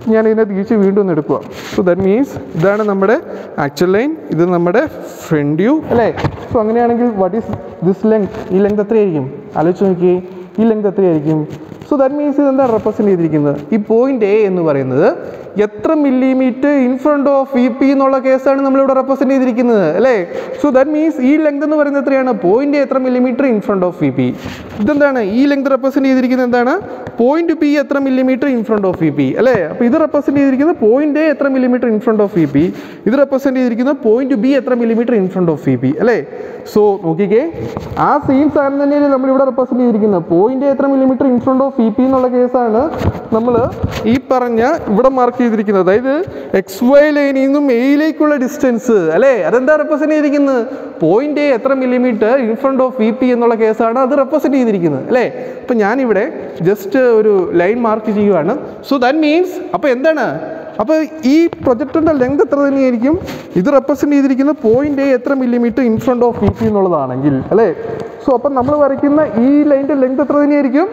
ഞാൻ ഇതിനെ തിരിച്ച് വീണ്ടും ഒന്ന് എടുക്കുക സോ ദാറ്റ് മീൻസ് ഇതാണ് നമ്മുടെ ആക്ച്വൽ ലൈൻ ഇത് നമ്മുടെ ഫ്രണ്ട് വ്യൂ അല്ലേ സോ അങ്ങനെയാണെങ്കിൽ വാട്ട് ഈസ് ദിസ് ലെങ്ത് ഈ ലെങ്ത് എത്രയായിരിക്കും ആലോചിച്ച് നോക്കിയേ ഈ ലെങ്ത് എത്രയായിരിക്കും സോ ദാറ്റ് മീൻസ് ഇതെന്താണ് റെപ്രസെൻറ്റ് ചെയ്തിരിക്കുന്നത് ഈ പോയിന്റ് എ എന്ന് പറയുന്നത് എത്ര millimetre in front of V P എന്നുള്ള കേസാണ് നമ്മളിവിടെ റെപ്രസെൻറ്റ് ചെയ്തിരിക്കുന്നത് അല്ലേ സോ ദാറ്റ് മീൻസ് ഈ ലെങ്ത് എന്ന് പറയുന്നത് എത്രയാണ് പോയിന്റ് എത്ര millimetre in front of V P ഇതെന്താണ് ഈ ലെങ്ത് റെപ്രസെൻറ്റ് ചെയ്തിരിക്കുന്നത് എന്താണ് പോയിന്റ് പി എത്ര millimetre in front of V P അല്ലേ അപ്പോൾ ഇത് റെപ്രസെൻറ്റ് ചെയ്തിരിക്കുന്നത് പോയിന്റ് എ എത്ര millimetre in front of V P ഇത് റെപ്രസെൻറ്റ് ചെയ്തിരിക്കുന്നത് പോയിന്റ് ബി എത്ര millimetre in front of V P അല്ലേ സോ നോക്കിക്കേ ആ സെയിം സാധനം തന്നെയാണ് നമ്മളിവിടെ റെപ്രസെൻറ്റ് ചെയ്തിരിക്കുന്നത് പോയിന്റ് എത്ര millimetre in front of V P എന്നുള്ള കേസാണ് നമ്മൾ ഈ പറഞ്ഞ ഇവിടെ മാർക്ക് ചെയ്തിരിക്കുന്നത് അതായത് എക്സ് വൈ ലൈനിൽ നിന്നും എയിലേക്കുള്ള ഡിസ്റ്റൻസ് അല്ലേ അതെന്താ റെപ്രസെൻറ്റ് ചെയ്തിരിക്കുന്നത് പോയിന്റ് എ എത്ര millimetre in front of V P എന്നുള്ള കേസാണ് അത് റെപ്രസെൻറ്റ് ചെയ്തിരിക്കുന്നത് അല്ലേ അപ്പം ഞാനിവിടെ ജസ്റ്റ് ഒരു ലൈൻ മാർക്ക് ചെയ്യുവാണ് സോ ദാറ്റ് മീൻസ് അപ്പോൾ എന്താണ് അപ്പോൾ ഈ പ്രൊജക്ടറിൻ്റെ ലെങ്ത് എത്ര തന്നെയായിരിക്കും ഇത് റെപ്രസെൻറ്റ് ചെയ്തിരിക്കുന്ന പോയിന്റ് എ എത്ര millimetre in front of V P എന്നുള്ളതാണെങ്കിൽ അല്ലേ സോ അപ്പം നമ്മൾ വരയ്ക്കുന്ന ഈ ലൈൻ്റെ ലെങ്ത് എത്ര തന്നെയായിരിക്കും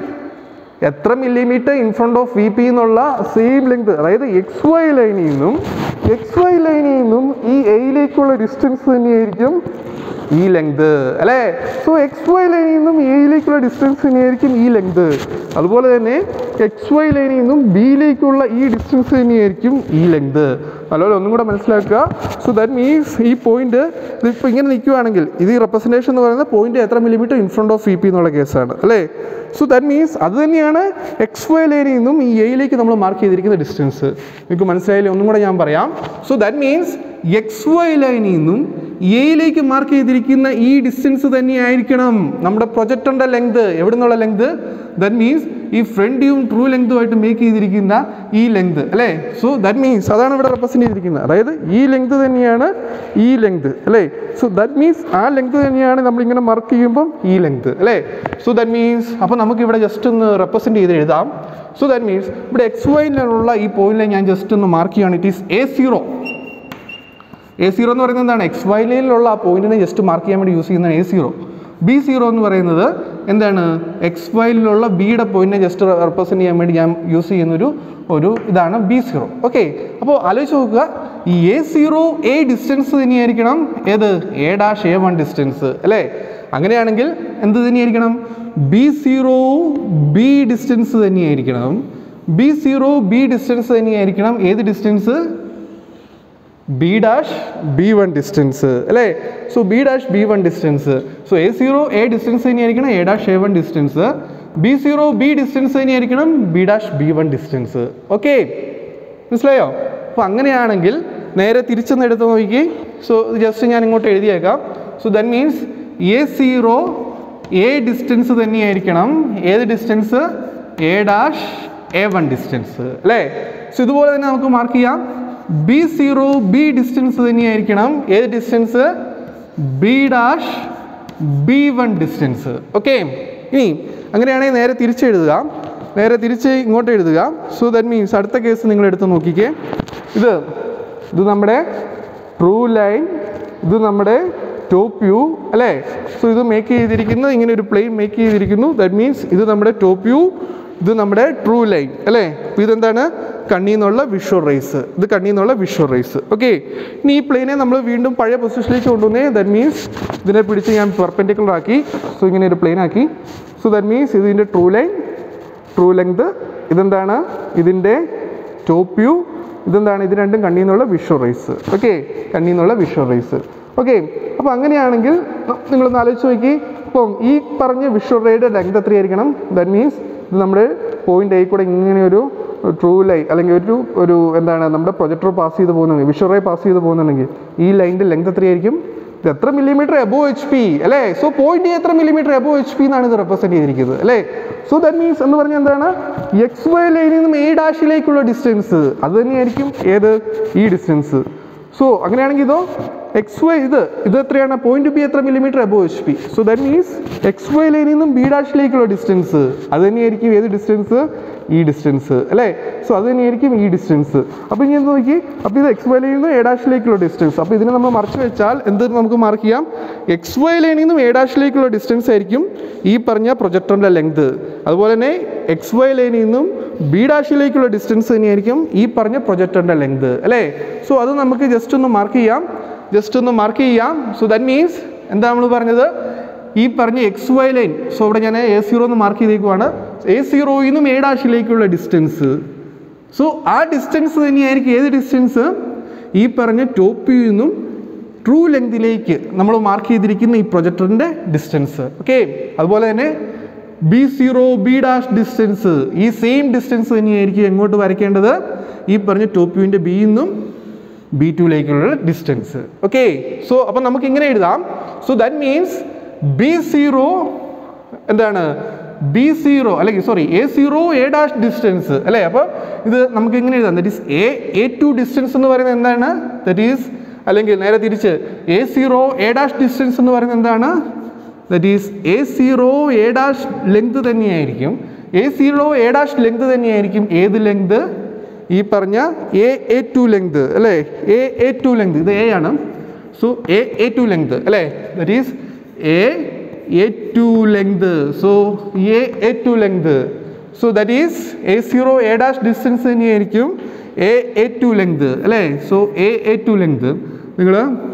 എത്ര millimetre in front of V P എന്നുള്ള സെയിം ലെങ്ത് അതായത് എക്സ് വൈ ലൈനിൽ നിന്നും എക്സ് വൈ ലൈനിൽ നിന്നും ഈ എയിലേക്കുള്ള ഡിസ്റ്റൻസ് തന്നെയായിരിക്കും ഈ ലെങ്ത് അല്ലേ സോ എക്സ് വൈ ലൈനിൽ നിന്നും എയിലേക്കുള്ള ഡിസ്റ്റൻസ് തന്നെയായിരിക്കും ഈ ലെങ്ത് അതുപോലെ തന്നെ എക്സ് വൈ ലൈനിൽ നിന്നും ബിയിലേക്കുള്ള ഈ ഡിസ്റ്റൻസ് തന്നെയായിരിക്കും ഈ ലെങ്ത് അതുപോലെ ഒന്നും കൂടെ മനസ്സിലാക്കുക സോ ദാറ്റ് മീൻസ് ഈ പോയിന്റ് ഇതിപ്പോൾ ഇങ്ങനെ നിൽക്കുകയാണെങ്കിൽ ഇത് ഈ റെപ്രസെൻറ്റേഷൻ എന്ന് പറയുന്നത് പോയിന്റ് എത്ര millimetre in front of V P എന്നുള്ള കേസാണ് അല്ലേ സോ ദാറ്റ് മീൻസ് അത് തന്നെയാണ് എക്സ് വൈ ലൈനിൽ നിന്നും ഈ എയിലേക്ക് നമ്മൾ മാർക്ക് ചെയ്തിരിക്കുന്ന ഡിസ്റ്റൻസ് നിങ്ങൾക്ക് മനസ്സിലായില്ലേ ഒന്നും കൂടെ ഞാൻ പറയാം so that means X Y ലൈനിൽ നിന്നും എയിലേക്ക് മാർക്ക് ചെയ്തിരിക്കുന്ന ഈ ഡിസ്റ്റൻസ് തന്നെയായിരിക്കണം നമ്മുടെ പ്രൊജക്ടറിൻ്റെ ലെങ്ത് എവിടെ നിന്നുള്ള ലെങ്ത് ദാറ്റ് മീൻസ് ഈ ഫ്രണ്ടിയും ട്രൂ ലെങ്തുമായിട്ട് മേക്ക് ചെയ്തിരിക്കുന്ന ഈ ലെങ്ത് അല്ലേ സോ ദാറ്റ് മീൻസ് അതാണ് ഇവിടെ റെപ്രസെൻറ്റ് ചെയ്തിരിക്കുന്നത് അതായത് ഈ ലെങ്ത് തന്നെയാണ് ഈ ലെങ്ത് അല്ലേ സോ ദാറ്റ് മീൻസ് ആ ലെങ്ത് തന്നെയാണ് നമ്മളിങ്ങനെ മാർക്ക് ചെയ്യുമ്പം ഈ ലെങ്ത് അല്ലേ സോ ദാറ്റ് മീൻസ് അപ്പോൾ നമുക്ക് ഇവിടെ ജസ്റ്റ് ഒന്ന് റെപ്രസെൻറ്റ് ചെയ്ത് എഴുതാം സോ ദാറ്റ് മീൻസ് ഇവിടെ എക്സ് വൈയിലുള്ള ഈ പോയിന്റിൽ ഞാൻ ജസ്റ്റ് ഒന്ന് മാർക്ക് ചെയ്യുകയാണ് it is A zero A zero എന്ന് പറയുന്നത് എന്താണ് എക്സ് വൈ ലൈനിലുള്ള ആ പോയിന്റിനെ ജസ്റ്റ് മാർക്ക് ചെയ്യാൻ വേണ്ടി യൂസ് ചെയ്യുന്നതാണ് എ സീറോ ബി സീറോ എന്ന് പറയുന്നത് എന്താണ് എക്സ് വൈയിലുള്ള ബിയുടെ പോയിന്റിനെ ജസ്റ്റ് റെപ്രസെൻറ്റ് ചെയ്യാൻ വേണ്ടി ഞാൻ യൂസ് ചെയ്യുന്നൊരു ഒരു ഇതാണ് ബി സീറോ ഓക്കെ അപ്പോൾ ആലോചിച്ച് നോക്കുക ഈ എ സീറോ എ ഡിസ്റ്റൻസ് തന്നെയായിരിക്കണം ഏത് A dash A one distance അല്ലേ അങ്ങനെയാണെങ്കിൽ എന്ത് തന്നെയായിരിക്കണം ബി സീറോ ബി ഡിസ്റ്റൻസ് തന്നെയായിരിക്കണം ബി സീറോ ബി ഡിസ്റ്റൻസ് തന്നെയായിരിക്കണം ഏത് distance B dash B one distance അല്ലേ so B dash B one distance so A zero A distance തന്നെയായിരിക്കണം A dash A one distance B zero B distance തന്നെയായിരിക്കണം B dash B one distance okay മനസ്സിലായോ അപ്പോൾ അങ്ങനെയാണെങ്കിൽ നേരെ തിരിച്ചൊന്ന് എടുത്ത് നോക്കി സോ ജസ്റ്റ് ഞാൻ ഇങ്ങോട്ട് എഴുതിയേക്കാം so that means A zero A distance തന്നെയായിരിക്കണം ഏത് distance A dash A one distance അല്ലേ സോ ഇതുപോലെ തന്നെ നമുക്ക് മാർക്ക് ചെയ്യാം ബി സീറോ ബി ഡിസ്റ്റൻസ് തന്നെയായിരിക്കണം ഏത് distance B dash B one distance okay ഇനി അങ്ങനെയാണെങ്കിൽ നേരെ തിരിച്ചെഴുതുക നേരെ തിരിച്ച് ഇങ്ങോട്ട് എഴുതുക സോ ദാറ്റ് മീൻസ് അടുത്ത കേസ് നിങ്ങൾ എടുത്ത് നോക്കിക്കേ ഇത് ഇത് നമ്മുടെ ട്രൂ ലൈൻ ഇത് നമ്മുടെ ടോപ്പ് വ്യൂ അല്ലേ സോ ഇത് മേക്ക് ചെയ്തിരിക്കുന്നത് ഇങ്ങനെ ഒരു പ്ലെയിൻ മേക്ക് ചെയ്തിരിക്കുന്നു ദാറ്റ് മീൻസ് ഇത് നമ്മുടെ ടോപ്പ് വ്യൂ ഇത് നമ്മുടെ ട്രൂ ലൈൻ അല്ലേ അപ്പോൾ ഇതെന്താണ് കണ്ണിൽ നിന്നുള്ള വിഷ്വൽ റേസ് ഇത് കണ്ണിൽ നിന്നുള്ള വിഷ്വൽ റേസ് ഓക്കെ ഇനി ഈ പ്ലെയിനെ നമ്മൾ വീണ്ടും പഴയ പൊസിഷനിലേക്ക് കൊണ്ടുവന്നേ ദാറ്റ് മീൻസ് ഇതിനെ പിടിച്ച് ഞാൻ പെർപെൻഡിക്കുലർ ആക്കി സോ ഇങ്ങനെ ഒരു പ്ലെയിൻ ആക്കി സോ ദാറ്റ് മീൻസ് ഇതിൻ്റെ ട്രൂ ലൈൻ ട്രൂ ലെങ്ത് ഇതെന്താണ് ഇതിൻ്റെ ടോപ്പ് വ്യൂ ഇതെന്താണ് ഇത് രണ്ടും കണ്ണിൽ നിന്നുള്ള വിഷ്വൽ റേസ് ഓക്കെ കണ്ണിൽ നിന്നുള്ള വിഷ്വൽ റേസ് ഓക്കെ അപ്പോൾ അങ്ങനെയാണെങ്കിൽ ന- നിങ്ങളൊന്ന് ആലോചിച്ച് നോക്കി അപ്പം ഈ പറഞ്ഞ വിഷ്വൽ റേയുടെ ലെങ്ത് എത്രയായിരിക്കണം ദാറ്റ് മീൻസ് ഇത് നമ്മുടെ പോയിന്റ് എ കൂടെ ഇങ്ങനെ ഒരു ട്രൂ ലൈൻ അല്ലെങ്കിൽ ഒരു ഒരു എന്താണ് നമ്മുടെ പ്രൊജക്ടർ പാസ് ചെയ്ത് പോകുന്നുണ്ടെങ്കിൽ വിഷ്വൽ റേ പാസ് ചെയ്ത് പോകുന്നുണ്ടെങ്കിൽ ഈ ലൈനിൻ്റെ ലെങ്ത് എത്രയായിരിക്കും ഇത് എത്ര മില്ലിമീറ്റർ എബോ എച്ച് പി അല്ലേ സോ പോയിന്റ് എത്ര മില്ലിമീറ്റർ എബോ എച്ച് പി എന്നാണ് ഇത് റെപ്രസെന്റ് ചെയ്തിരിക്കുന്നത് അല്ലേ സോ ദാറ്റ് മീൻസ് എന്ന് പറഞ്ഞാൽ എന്താണ് എക്സ് വൈ ലൈനിൽ നിന്നും എ ഡാഷിലേക്കുള്ള ഡിസ്റ്റൻസ് അത് തന്നെയായിരിക്കും ഏത് ഈ ഡിസ്റ്റൻസ് സോ അങ്ങനെയാണെങ്കിൽ ഇതോ എക്സ് വൈ ഇത് ഇത് എത്രയാണ് പോയിന്റ് ബി എത്ര millimetre above H P so that means X Y ലൈനിൽ നിന്നും ബി ഡാഷിലേക്കുള്ള ഡിസ്റ്റൻസ് അത് തന്നെയായിരിക്കും ഏത് ഡിസ്റ്റൻസ് ഈ ഡിസ്റ്റൻസ് അല്ലേ സോ അത് തന്നെയായിരിക്കും ഈ ഡിസ്റ്റൻസ് അപ്പോൾ ഇനി എന്ത് നോക്കി അപ്പോൾ ഇത് എക്സ് വൈ ലൈനിൽ നിന്ന് എ ഡാഷിലേക്കുള്ള ഡിസ്റ്റൻസ് അപ്പോൾ ഇതിനെ നമ്മൾ മറച്ചു വെച്ചാൽ എന്ത് നമുക്ക് മാർക്ക് ചെയ്യാം എക്സ് വൈ ലൈനിൽ നിന്നും എ ഡാഷിലേക്കുള്ള ഡിസ്റ്റൻസ് ആയിരിക്കും ഈ പറഞ്ഞ പ്രൊജക്ടറിൻ്റെ ലെങ്ത് അതുപോലെ തന്നെ എക്സ് വൈ ലൈനിൽ നിന്നും ബി ഡാഷിലേക്കുള്ള ഡിസ്റ്റൻസ് തന്നെയായിരിക്കും ഈ പറഞ്ഞ പ്രൊജക്ടറിൻ്റെ ലെങ്ത് അല്ലേ സോ അത് നമുക്ക് ജസ്റ്റ് ഒന്ന് മാർക്ക് ചെയ്യാം ജസ്റ്റ് ഒന്ന് മാർക്ക് ചെയ്യാം സോ ദാറ്റ് മീൻസ് എന്താ നമ്മൾ പറഞ്ഞത് ഈ പറഞ്ഞ എക്സ് വൈ ലൈൻ സോ ഇവിടെ ഞാൻ എ സീറോ എന്ന് മാർക്ക് ചെയ്തേക്കുവാണ് എ സീറോയിൽ നിന്നും എ ഡാഷിലേക്കുള്ള ഡിസ്റ്റൻസ് സോ ആ ഡിസ്റ്റൻസ് തന്നെയായിരിക്കും ഏത് ഡിസ്റ്റൻസ് ഈ പറഞ്ഞ ടോപ്പ് വ്യൂയിൽ നിന്നും ട്രൂ ലെങ്തിലേക്ക് നമ്മൾ മാർക്ക് ചെയ്തിരിക്കുന്ന ഈ പ്രൊജക്ടറിൻ്റെ ഡിസ്റ്റൻസ് ഓക്കെ അതുപോലെ തന്നെ B zero B dash distance ഈ സെയിം ഡിസ്റ്റൻസ് തന്നെയായിരിക്കും എങ്ങോട്ട് വരയ്ക്കേണ്ടത് ഈ പറഞ്ഞ ടോപ്പ് വ്യൂവിൻ്റെ ബി നിന്നും ബി ടുവിലേക്കുള്ള ഡിസ്റ്റൻസ് ഓക്കെ സോ അപ്പം നമുക്ക് ഇങ്ങനെ എഴുതാം so that means B zero എന്താണ് ബി സീറോ അല്ലെങ്കിൽ sorry A zero A dash distance അല്ലേ അപ്പോൾ ഇത് നമുക്ക് എങ്ങനെ എഴുതാം that is A A two distance എന്ന് പറയുന്നത് എന്താണ് ദറ്റ് ഈസ് അല്ലെങ്കിൽ നേരെ തിരിച്ച് A zero A dash distance എന്ന് പറയുന്നത് എന്താണ് that is A zero A dash length തന്നെയായിരിക്കും A zero A dash length തന്നെയായിരിക്കും ഏത് ലെങ്ത് ഈ പറഞ്ഞ എ എ ടു ലെങ്ത് അല്ലേ എ എ ടു ലെങ്ത് ഇത് എ ആണ് so A A two length അല്ലേ that is A A two length so A A two length so that is A zero A dash distance തന്നെയായിരിക്കും എ എ ടു ലെങ്ത് അല്ലേ so A A two length നിങ്ങൾ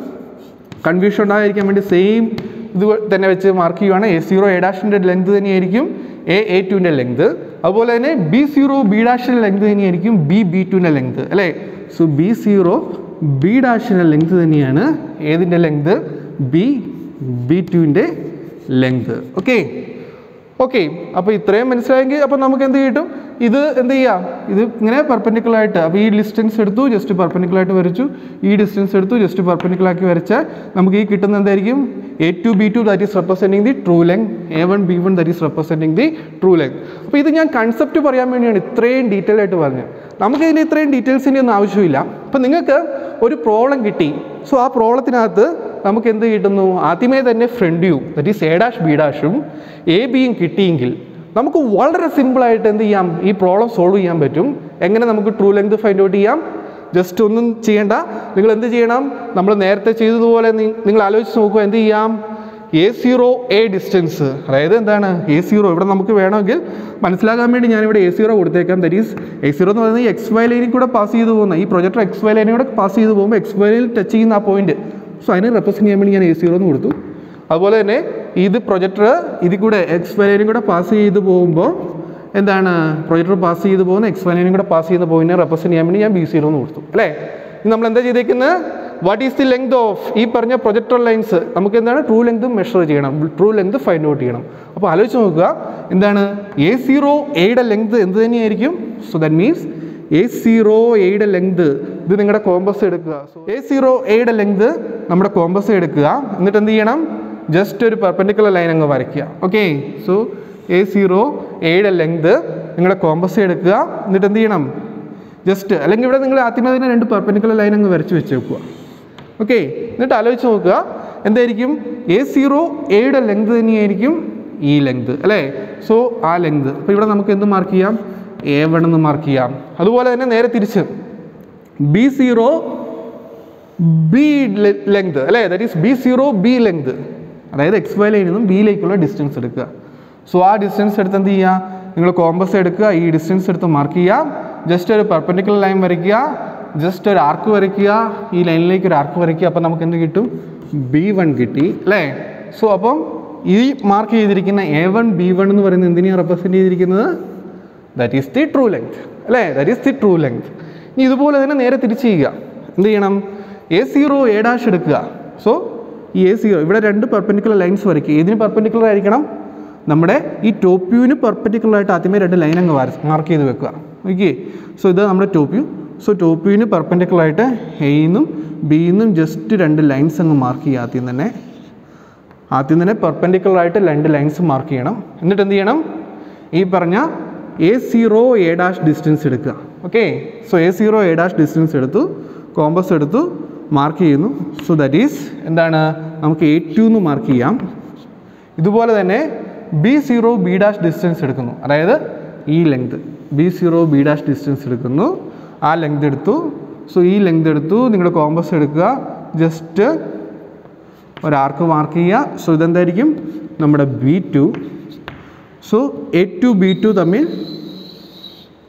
കൺഫ്യൂഷൻ ഉണ്ടാകാതിരിക്കാൻ വേണ്ടി സെയിം ഇത് തന്നെ വെച്ച് മാർക്ക് ചെയ്യുവാണ് എ സീറോ എ ഡാഷിൻ്റെ ലെങ്ത് തന്നെയായിരിക്കും എ എ ടുവിൻ്റെ ലെങ്ത് അതുപോലെ തന്നെ ബി സീറോ ബി ഡാഷിൻ്റെ ലെങ്ത് തന്നെയായിരിക്കും ബി ബി ടുവിൻ്റെ ലെങ്ത് അല്ലേ സോ ബി സീറോ ബി ഡാഷിൻ്റെ ലെങ്ത് തന്നെയാണ് ഏതിൻ്റെ ലെങ്ത് ബി ബി ടുവിൻ്റെ ലെങ്ത് ഓക്കെ ഓക്കെ അപ്പോൾ ഇത്രയും മനസ്സിലായെങ്കിൽ അപ്പോൾ നമുക്ക് എന്ത് കിട്ടും ഇത് എന്ത് ചെയ്യാം ഇത് ഇങ്ങനെ perpendicular ആയിട്ട് അപ്പോൾ ഈ ഡിസ്റ്റൻസ് എടുത്തു ജസ്റ്റ് perpendicular ആയിട്ട് വരച്ചു ഈ ഡിസ്റ്റൻസ് എടുത്തു ജസ്റ്റ് perpendicular ആക്കി വരച്ചാൽ നമുക്ക് ഈ കിട്ടുന്ന എന്തായിരിക്കും A two B two that is representing the true length A one B one that is representing the true length അപ്പോൾ ഇത് ഞാൻ കൺസെപ്റ്റ് പറയാൻ വേണ്ടിയാണ് ഇത്രയും ഡീറ്റെയിൽ ആയിട്ട് പറഞ്ഞത് നമുക്ക് ഇതിന് ഇത്രയും ഡീറ്റെയിൽസിൻ്റെ ഒന്നും ആവശ്യമില്ല അപ്പോൾ നിങ്ങൾക്ക് ഒരു പ്രോബ്ലം കിട്ടി സോ ആ പ്രോബ്ലത്തിനകത്ത് നമുക്ക് എന്ത് കിട്ടുന്നു ആദ്യമേ തന്നെ front view that is A dash B ഡാഷും എ ബിയും കിട്ടിയെങ്കിൽ നമുക്ക് വളരെ സിമ്പിളായിട്ട് എന്ത് ചെയ്യാം ഈ പ്രോബ്ലം സോൾവ് ചെയ്യാൻ പറ്റും എങ്ങനെ നമുക്ക് ട്രൂ ലെങ്ത് ഫൈൻഡ് ഔട്ട് ചെയ്യാം ജസ്റ്റ് ഒന്നും ചെയ്യേണ്ട നിങ്ങൾ എന്ത് ചെയ്യണം നമ്മൾ നേരത്തെ ചെയ്തതുപോലെ നി- നിങ്ങൾ ആലോചിച്ച് നോക്കുക എന്ത് ചെയ്യാം എ സീറോ എ ഡിസ്റ്റൻസ് അതായത് എന്താണ് എ സീറോ ഇവിടെ നമുക്ക് വേണമെങ്കിൽ മനസ്സിലാക്കാൻ വേണ്ടി ഞാനിവിടെ എ സീറോ കൊടുത്തേക്കാം ദറ്റ് ഈസ് എ സീറോ എന്ന് പറയുന്നത് എക്സ് വൈ ലൈനിൽ കൂടെ പാസ് ചെയ്ത് പോകുന്ന ഈ പ്രൊജക്ടർ എക്സ് വൈ ലൈനിൽ കൂടെ പാസ് ചെയ്ത് പോകുമ്പോൾ എക്സ് വൈ ലൈനിൽ ടച്ച് ചെയ്യുന്ന ആ പോയിന്റ് സോ അതിനെ റെപ്രസെൻറ്റ് ചെയ്യാൻ വേണ്ടി ഞാൻ എ സീറോ എന്ന് കൊടുത്തു അതുപോലെ തന്നെ ഇത് പ്രൊജക്ടർ ഇതിൽ കൂടെ എക്സ് വൈ ലൈനും കൂടെ പാസ് ചെയ്ത് പോകുമ്പോൾ എന്താണ് പ്രൊജക്ടർ പാസ് ചെയ്ത് പോകുന്ന എക്സ് വൈ ലൈനും കൂടെ പാസ് ചെയ്യുന്ന പോയിന്റിനെ റെപ്രസെൻറ്റ് ചെയ്യാൻ വേണ്ടി ഞാൻ ബി സീറോ എന്ന് കൊടുത്തു അല്ലേ ഇനി നമ്മൾ എന്താ ചെയ്തേക്കുന്നത് what is the length of ഈ പറഞ്ഞ പ്രൊജക്ടർ ലൈൻസ് നമുക്ക് എന്താണ് ട്രൂ ലെങ്ത് മെഷർ ചെയ്യണം ട്രൂ ലെങ്ത് ഫൈൻഡ് ഔട്ട് ചെയ്യണം അപ്പോൾ ആലോചിച്ച് നോക്കുക എന്താണ് എ സീറോ എയുടെ ലെങ്ത് എന്ത് തന്നെയായിരിക്കും so that means A zero എയുടെ ലെങ്ത് ഇത് നിങ്ങളുടെ കോമ്പസ് എടുക്കുക സോ എ സീറോ എയുടെ ലെങ്ത് നമ്മുടെ കോമ്പസ് എടുക്കുക എന്നിട്ട് എന്ത് ചെയ്യണം ജസ്റ്റ് ഒരു പെർപെൻഡിക്കുലർ ലൈൻ അങ്ങ് വരയ്ക്കുക ഓക്കെ സോ എ സീറോ എയുടെ ലെങ്ത് നിങ്ങളുടെ കോമ്പസ് എടുക്കുക എന്നിട്ട് എന്ത് ചെയ്യണം ജസ്റ്റ് അല്ലെങ്കിൽ ഇവിടെ നിങ്ങൾ ആദ്യമേ തന്നെ രണ്ട് പെർപെൻഡിക്കുലർ ലൈൻ അങ്ങ് വരച്ച് വെച്ചേക്കുക ഓക്കെ എന്നിട്ട് ആലോചിച്ച് നോക്കുക എന്തായിരിക്കും എ സീറോ എയുടെ ലെങ്ത് തന്നെയായിരിക്കും ഈ ലെങ്ത് അല്ലേ സോ ആ ലെങ്ത് അപ്പോൾ ഇവിടെ നമുക്ക് എന്ത് മാർക്ക് ചെയ്യാം എ വൺ എന്ന് മാർക്ക് ചെയ്യാം അതുപോലെ തന്നെ നേരെ തിരിച്ച് ബി സീറോ ബി ലെങ്ത് അല്ലേ that is B zero B length അതായത് എക്സ് വൈ ലൈനിൽ നിന്നും ബിയിലേക്കുള്ള ഡിസ്റ്റൻസ് എടുക്കുക സോ ആ ഡിസ്റ്റൻസ് എടുത്ത് എന്ത് ചെയ്യുക നിങ്ങൾ കോമ്പസ് എടുക്കുക ഈ ഡിസ്റ്റൻസ് എടുത്ത് മാർക്ക് ചെയ്യുക ജസ്റ്റ് ഒരു പെർപെൻഡിക്കുലർ ലൈൻ വരയ്ക്കുക ജസ്റ്റ് ഒരു ആർക്ക് വരയ്ക്കുക ഈ ലൈനിലേക്ക് ഒരു ആർക്ക് വരയ്ക്കുക അപ്പോൾ നമുക്ക് എന്ത് കിട്ടും ബി വൺ കിട്ടി അല്ലേ സോ അപ്പം ഈ മാർക്ക് ചെയ്തിരിക്കുന്ന എ വൺ ബി വൺ എന്ന് പറയുന്നത് എന്തിനെയാണ് റെപ്രസെൻറ്റ് ചെയ്തിരിക്കുന്നത് that is the true length അല്ലേ that is the true length ഇനി ഇതുപോലെ തന്നെ നേരെ തിരിച്ച് ചെയ്യുക എന്ത് ചെയ്യണം എ സീറോ എ ഡാഷ് എടുക്കുക സോ ഈ എ സീറോ ഇവിടെ രണ്ട് പെർപെൻഡിക്കുലർ ലൈൻസ് വരയ്ക്കുക ഏതിന് പെർപെൻഡിക്കുലർ ആയിരിക്കണം നമ്മുടെ ഈ ടോപ്പ് വ്യൂവിന് പെർപെൻഡിക്കുലർ ആയിട്ട് ആദ്യമേ രണ്ട് ലൈൻ അങ്ങ് മാർക്ക് ചെയ്ത് വെക്കുക ഓക്കെ സോ ഇത് നമ്മുടെ ടോപ്പ് വ്യൂ സോ ടോപ്പ് വ്യൂവിന് പെർപെൻഡിക്കുലർ ആയിട്ട് എയിന്നും ബിന്നും ജസ്റ്റ് രണ്ട് ലൈൻസ് അങ്ങ് മാർക്ക് ചെയ്യുക ആദ്യം തന്നെ ആദ്യം തന്നെ പെർപെൻഡിക്കുലർ ആയിട്ട് രണ്ട് ലൈൻസ് മാർക്ക് ചെയ്യണം എന്നിട്ട് എന്ത് ചെയ്യണം ഈ പറഞ്ഞ A zero A dash distance എടുക്കുക okay so A zero A dash distance എടുത്തു കോമ്പസ് എടുത്തു മാർക്ക് ചെയ്യുന്നു സോ ദാറ്റ് ഈസ് എന്താണ് നമുക്ക് എ ടു എന്ന് മാർക്ക് ചെയ്യാം ഇതുപോലെ തന്നെ B zero B dash distance എടുക്കുന്നു അതായത് ഈ length B zero B dash distance എടുക്കുന്നു ആ ലെങ്ത് എടുത്തു സോ ഈ ലെങ്ത് എടുത്തു നിങ്ങളുടെ കോമ്പസ് എടുക്കുക ജസ്റ്റ് ഒരു ആർക്ക് മാർക്ക് ചെയ്യുക സോ ഇതെന്തായിരിക്കും നമ്മുടെ B two so A two B two തമ്മിൽ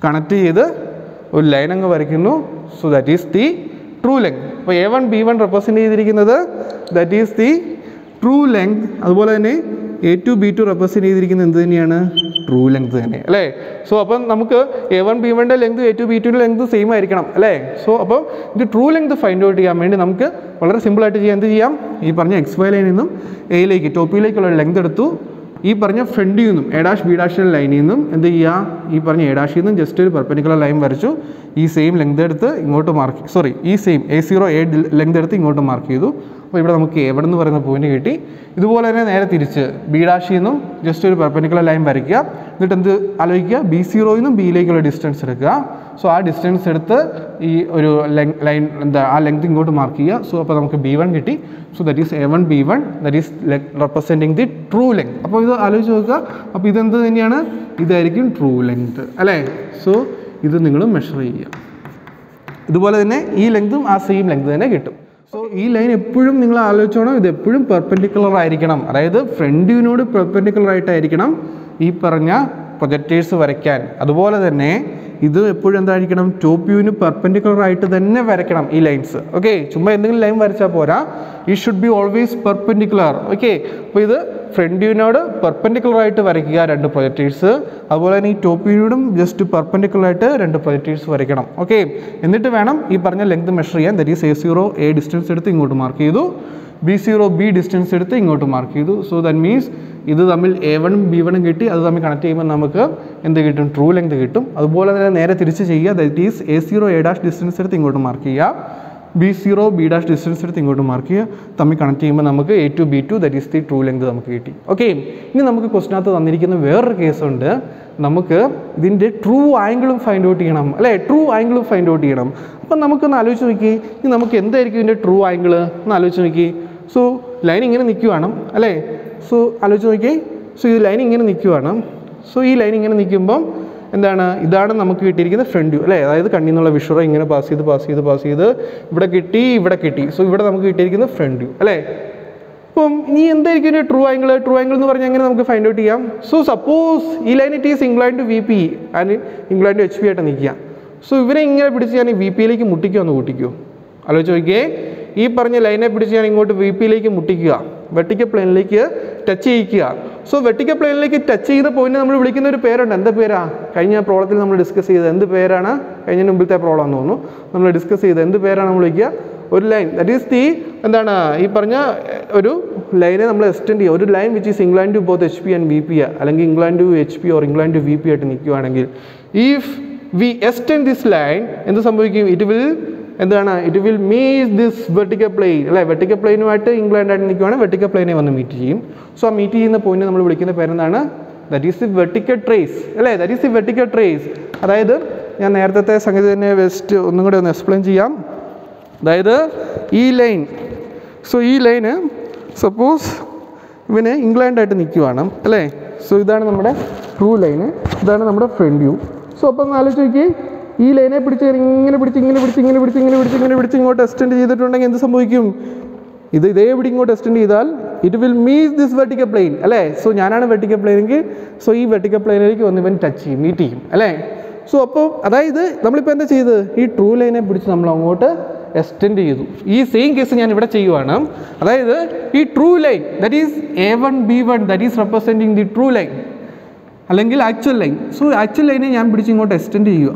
കണക്ട് ചെയ്ത് ഒരു ലൈൻ അങ്ങ് വരയ്ക്കുന്നു so that is the true length അപ്പോൾ A one B one represent ചെയ്തിരിക്കുന്നത് that is the true length അതുപോലെ തന്നെ A two B two represent ചെയ്തിരിക്കുന്നത് എന്ത് തന്നെയാണ് ട്രൂ ലെങ്ത് തന്നെ അല്ലേ സോ അപ്പം നമുക്ക് എ വൺ ബി വണ്ടെ ലെങ്ത് എ ടു ബി ടുവിൻ്റെ ലെങ്ത് സെയിം ആയിരിക്കണം അല്ലേ സോ അപ്പോൾ ഇത് ട്രൂ ലെങ്ത് ഫൈൻഡ് ഔട്ട് ചെയ്യാൻ വേണ്ടി നമുക്ക് വളരെ സിമ്പിളായിട്ട് ചെയ്യാൻ എന്ത് ചെയ്യാം ഈ പറഞ്ഞ എക്സ് വൈ ലൈനിൽ നിന്നും എയിലേക്ക് ടോപ്പിയിലേക്കുള്ള ലെങ്ത് എടുത്തു ഈ പറഞ്ഞ ഫ്രണ്ടിൽ നിന്നും എ ഡാഷ് ബി ഡാഷിൻ്റെ ലൈനിൽ നിന്നും എന്ത് ചെയ്യുക ഈ പറഞ്ഞ എ ഡാഷിൽ നിന്നും ജസ്റ്റ് ഒരു പെർപ്പനിക്കുലർ ലൈൻ വരച്ചു ഈ സെയിം ലെങ്ത് എടുത്ത് ഇങ്ങോട്ട് മാർക്ക് സോറി ഈ same A zero A length എടുത്ത് ഇങ്ങോട്ട് മാർക്ക് ചെയ്തു അപ്പോൾ ഇവിടെ നമുക്ക് എ എന്ന് പറയുന്ന പോയിന്റ് കിട്ടി ഇതുപോലെ തന്നെ നേരെ തിരിച്ച് ബി ഡാഷിൽ നിന്നും ജസ്റ്റ് ഒരു പെർപ്പനിക്കുലർ ലൈൻ വരയ്ക്കുക എന്നിട്ട് എന്ത് ആലോചിക്കുക ബി സീറോയിൽ നിന്നും ബിയിലേക്കുള്ള ഡിസ്റ്റൻസ് എടുക്കുക സോ ആ ഡിസ്റ്റൻസ് എടുത്ത് ഈ ഒരു ലൈൻ എന്താ ആ ലെങ്ത് ഇങ്ങോട്ട് മാർക്ക് ചെയ്യുക സോ അപ്പോൾ നമുക്ക് ബി വൺ കിട്ടി so that is A one B one that is representing the true length അപ്പോൾ ഇത് ആലോചിച്ച് നോക്കുക അപ്പോൾ ഇതെന്ത് തന്നെയാണ് ഇതായിരിക്കും ട്രൂ ലെങ്ത് അല്ലേ സോ ഇത് നിങ്ങൾ മെഷർ ചെയ്യുക ഇതുപോലെ തന്നെ ഈ ലെങ്തും ആ സെയിം ലെങ്ത് തന്നെ കിട്ടും സോ ഈ ലൈൻ എപ്പോഴും നിങ്ങൾ ആലോചിച്ചോണം ഇത് എപ്പോഴും പെർപെൻഡിക്കുലർ ആയിരിക്കണം അതായത് ഫ്രണ്ട് വ്യൂവിനോട് പെർപെൻഡിക്കുലർ ആയിട്ടായിരിക്കണം ഈ പറഞ്ഞ പ്രൊജക്റ്റേഴ്സ് വരയ്ക്കാൻ അതുപോലെ തന്നെ ഇത് എപ്പോഴും എന്തായിരിക്കണം ടോപ്പ് വ്യൂവിന് പെർപെൻഡിക്കുലർ ആയിട്ട് തന്നെ വരയ്ക്കണം ഈ ലൈൻസ് ഓക്കെ ചുമ്മാ എന്തെങ്കിലും ലൈൻ വരച്ചാൽ പോരാ ഈ should be always perpendicular okay അപ്പോൾ ഇത് ഫ്രണ്ട് വ്യൂവിനോട് പെർപെൻഡിക്കുലർ ആയിട്ട് വരയ്ക്കുക രണ്ട് പ്രൊജക്റ്റേഴ്സ് അതുപോലെ തന്നെ ഈ ടോപ്പ് വ്യൂവിനോടും ജസ്റ്റ് പെർപെൻഡിക്കുലർ ആയിട്ട് രണ്ട് പ്രൊജക്റ്റേഴ്സ് വരയ്ക്കണം ഓക്കെ എന്നിട്ട് വേണം ഈ പറഞ്ഞ ലെങ്ത് മെഷർ ചെയ്യാൻ that is A zero A distance എടുത്ത് ഇങ്ങോട്ട് മാർക്ക് ചെയ്തു ബി സീറോ ബി ഡിസ്റ്റൻസ് എടുത്ത് ഇങ്ങോട്ട് മാർക്ക് ചെയ്തു സോ ദാറ്റ് മീൻസ് ഇത് തമ്മിൽ എ വണ്ണും ബി വണ്ണും കിട്ടി അത് തമ്മിൽ കണക്ട് ചെയ്യുമ്പോൾ നമുക്ക് എന്ത് കിട്ടും ട്രൂ ലെങ്ത് കിട്ടും അതുപോലെ തന്നെ നേരെ തിരിച്ച് ചെയ്യുക that is A zero A dash distance എടുത്ത് ഇങ്ങോട്ട് മാർക്ക് ചെയ്യുക B zero B dash distance എടുത്ത് ഇങ്ങോട്ട് മാർക്ക് ചെയ്യുക തമ്മിൽ കണക്ട് ചെയ്യുമ്പോൾ നമുക്ക് A two B two that is the true length നമുക്ക് കിട്ടി ഓക്കെ ഇനി നമുക്ക് ക്വസ്റ്റിനകത്ത് തന്നിരിക്കുന്ന വേറൊരു കേസുണ്ട് നമുക്ക് ഇതിൻ്റെ ട്രൂ ആംഗിളും ഫൈൻഡ് ഔട്ട് ചെയ്യണം അല്ലേ ട്രൂ ആംഗിളും ഫൈൻഡ് ഔട്ട് ചെയ്യണം അപ്പം നമുക്കൊന്ന് ആലോചിച്ച് നോക്കി ഇനി നമുക്ക് എന്തായിരിക്കും ഇതിൻ്റെ ട്രൂ ആംഗിൾ എന്ന് ആലോചിച്ച് നോക്കി സോ ലൈൻ ഇങ്ങനെ നിൽക്കുവാണ് അല്ലേ സോ ആലോചിച്ച് നോക്കി സോ ഈ ലൈൻ ഇങ്ങനെ നിൽക്കുവാണ് സോ ഈ ലൈൻ ഇങ്ങനെ നിൽക്കുമ്പം എന്താണ് ഇതാണ് നമുക്ക് കിട്ടിയിരിക്കുന്ന ഫ്രണ്ട് വ്യൂ അല്ലേ അതായത് കണ്ണിൽ നിന്നുള്ള വിഷുറ ഇങ്ങനെ പാസ് ചെയ്ത് പാസ് ചെയ്ത് പാസ് ചെയ്ത് ഇവിടെ കിട്ടി ഇവിടെ കിട്ടി സോ ഇവിടെ നമുക്ക് കിട്ടിയിരിക്കുന്ന ഫ്രണ്ട് വ്യൂ അല്ലേ അപ്പം ഇനി എന്തായിരിക്കും ഇതിൻ്റെ ട്രൂ ആംഗിൾ ട്രൂ ആംഗിൾ എന്ന് പറഞ്ഞാൽ എങ്ങനെ നമുക്ക് ഫൈൻഡ് ഔട്ട് ചെയ്യാം സോ സപ്പോസ് ഈ line it is inclined to V P and inclined to H P ആയിട്ട് നിൽക്കുക സോ ഇവരെ ഇങ്ങനെ പിടിച്ച് ഞാൻ വി പിയിലേക്ക് മുട്ടിക്കോ ഒന്ന് കൂട്ടിക്കോ ആലോചിച്ച് നോക്കിയേ ഈ പറഞ്ഞ ലൈനെ പിടിച്ച് ഞാൻ ഇങ്ങോട്ട് വി പിയിലേക്ക് മുട്ടിക്കുക വെട്ടിക്കൽ പ്ലെയിനിലേക്ക് ടച്ച് ചെയ്യിക്കുക സോ വെട്ടിക്കൽ പ്ലെയിനിലേക്ക് ടച്ച് ചെയ്യുന്ന പോയിന്റ് നമ്മൾ വിളിക്കുന്ന ഒരു പേരുണ്ട് എന്താ പേരാ കഴിഞ്ഞ പ്രോബ്ലത്തിൽ നമ്മൾ ഡിസ്കസ് ചെയ്തത് എന്ത് പേരാണ് കഴിഞ്ഞ മുമ്പിലത്തെ പ്രോബ്ലം എന്ന് തോന്നുന്നു നമ്മൾ ഡിസ്കസ് ചെയ്തത് എന്ത് പേരാണ് നമ്മൾ വിളിക്കുക ഒരു ലൈൻ ദറ്റ് ഈസ് ദി എന്താണ് ഈ പറഞ്ഞ എ, ഒരു ലൈനെ നമ്മൾ എക്സ്റ്റെൻഡ് ചെയ്യുക ഒരു line which is inclined to both H P and V P അല്ലെങ്കിൽ inclined to H P or inclined to V P ആയിട്ട് നിൽക്കുകയാണെങ്കിൽ if we extend this line എന്ത് സംഭവിക്കും ഇറ്റ് വിൽ എന്താണ് it will meet this vertical plane അല്ലേ വെർട്ടിക്കൽ പ്ലെയിനുമായിട്ട് ഇംഗ്ലണ്ട് ആയിട്ട് നിൽക്കുവാണെങ്കിൽ വെർട്ടിക്കൽ പ്ലെയിനെ വന്ന് മീറ്റ് ചെയ്യും സോ ആ മീറ്റ് ചെയ്യുന്ന പോയിന്റ് നമ്മൾ വിളിക്കുന്ന പേരെന്താണ് that is the vertical trace അല്ലേ that is the vertical trace അതായത് ഞാൻ നേരത്തെ സംഗതി തന്നെ വെസ്റ്റ് ഒന്നും കൂടി ഒന്ന് എക്സ്പ്ലെയിൻ ചെയ്യാം അതായത് ഈ ലൈൻ സോ ഈ ലൈന് സപ്പോസ് ഇവന് ഇംഗ്ലണ്ടായിട്ട് നിൽക്കുവാണ് അല്ലേ സോ ഇതാണ് നമ്മുടെ ട്രൂ ലൈന് ഇതാണ് നമ്മുടെ ഫ്രണ്ട് വ്യൂ സോ അപ്പം ഒന്ന് ആലോചിച്ച് നോക്കി ഈ ലൈനെ പിടിച്ച് ഞാൻ ഇങ്ങനെ പിടിച്ച് ഇങ്ങനെ പിടിച്ച് ഇങ്ങനെ പിടിച്ച് ഇങ്ങനെ പിടിച്ച് ഇങ്ങനെ പിടിച്ച് ഇങ്ങോട്ട് എക്സ്റ്റെൻഡ് ചെയ്തിട്ടുണ്ടെങ്കിൽ എന്ത് സംഭവിക്കും ഇത് ഇതേപടി ഇങ്ങോട്ട് എക്സ്റ്റെൻഡ് ചെയ്താൽ it will meet this vertical plane അല്ലേ സോ ഞാനാണ് വെർട്ടിക്കൽ പ്ലെയിനെങ്കിൽ സോ ഈ വെർട്ടിക്കൽ പ്ലെയിനിലേക്ക് വന്ന് ഇവൻ ടച്ച് ചെയ്യും മീറ്റ് ചെയ്യും അല്ലേ സോ അപ്പോൾ അതായത് നമ്മളിപ്പോൾ എന്താ ചെയ്തത് ഈ ട്രൂ ലൈനെ പിടിച്ച് നമ്മൾ അങ്ങോട്ട് എക്സ്റ്റെൻഡ് ചെയ്തു ഈ സെയിം കേസ് ഞാൻ ഇവിടെ ചെയ്യുവാണ് അതായത് ഈ true line that is A one B one that is representing the true line അല്ലെങ്കിൽ ആക്ച്വൽ ലൈൻ സോ ആക്ച്വൽ ലൈനെ ഞാൻ പിടിച്ച് ഇങ്ങോട്ട് എക്സ്റ്റെൻഡ് ചെയ്യുക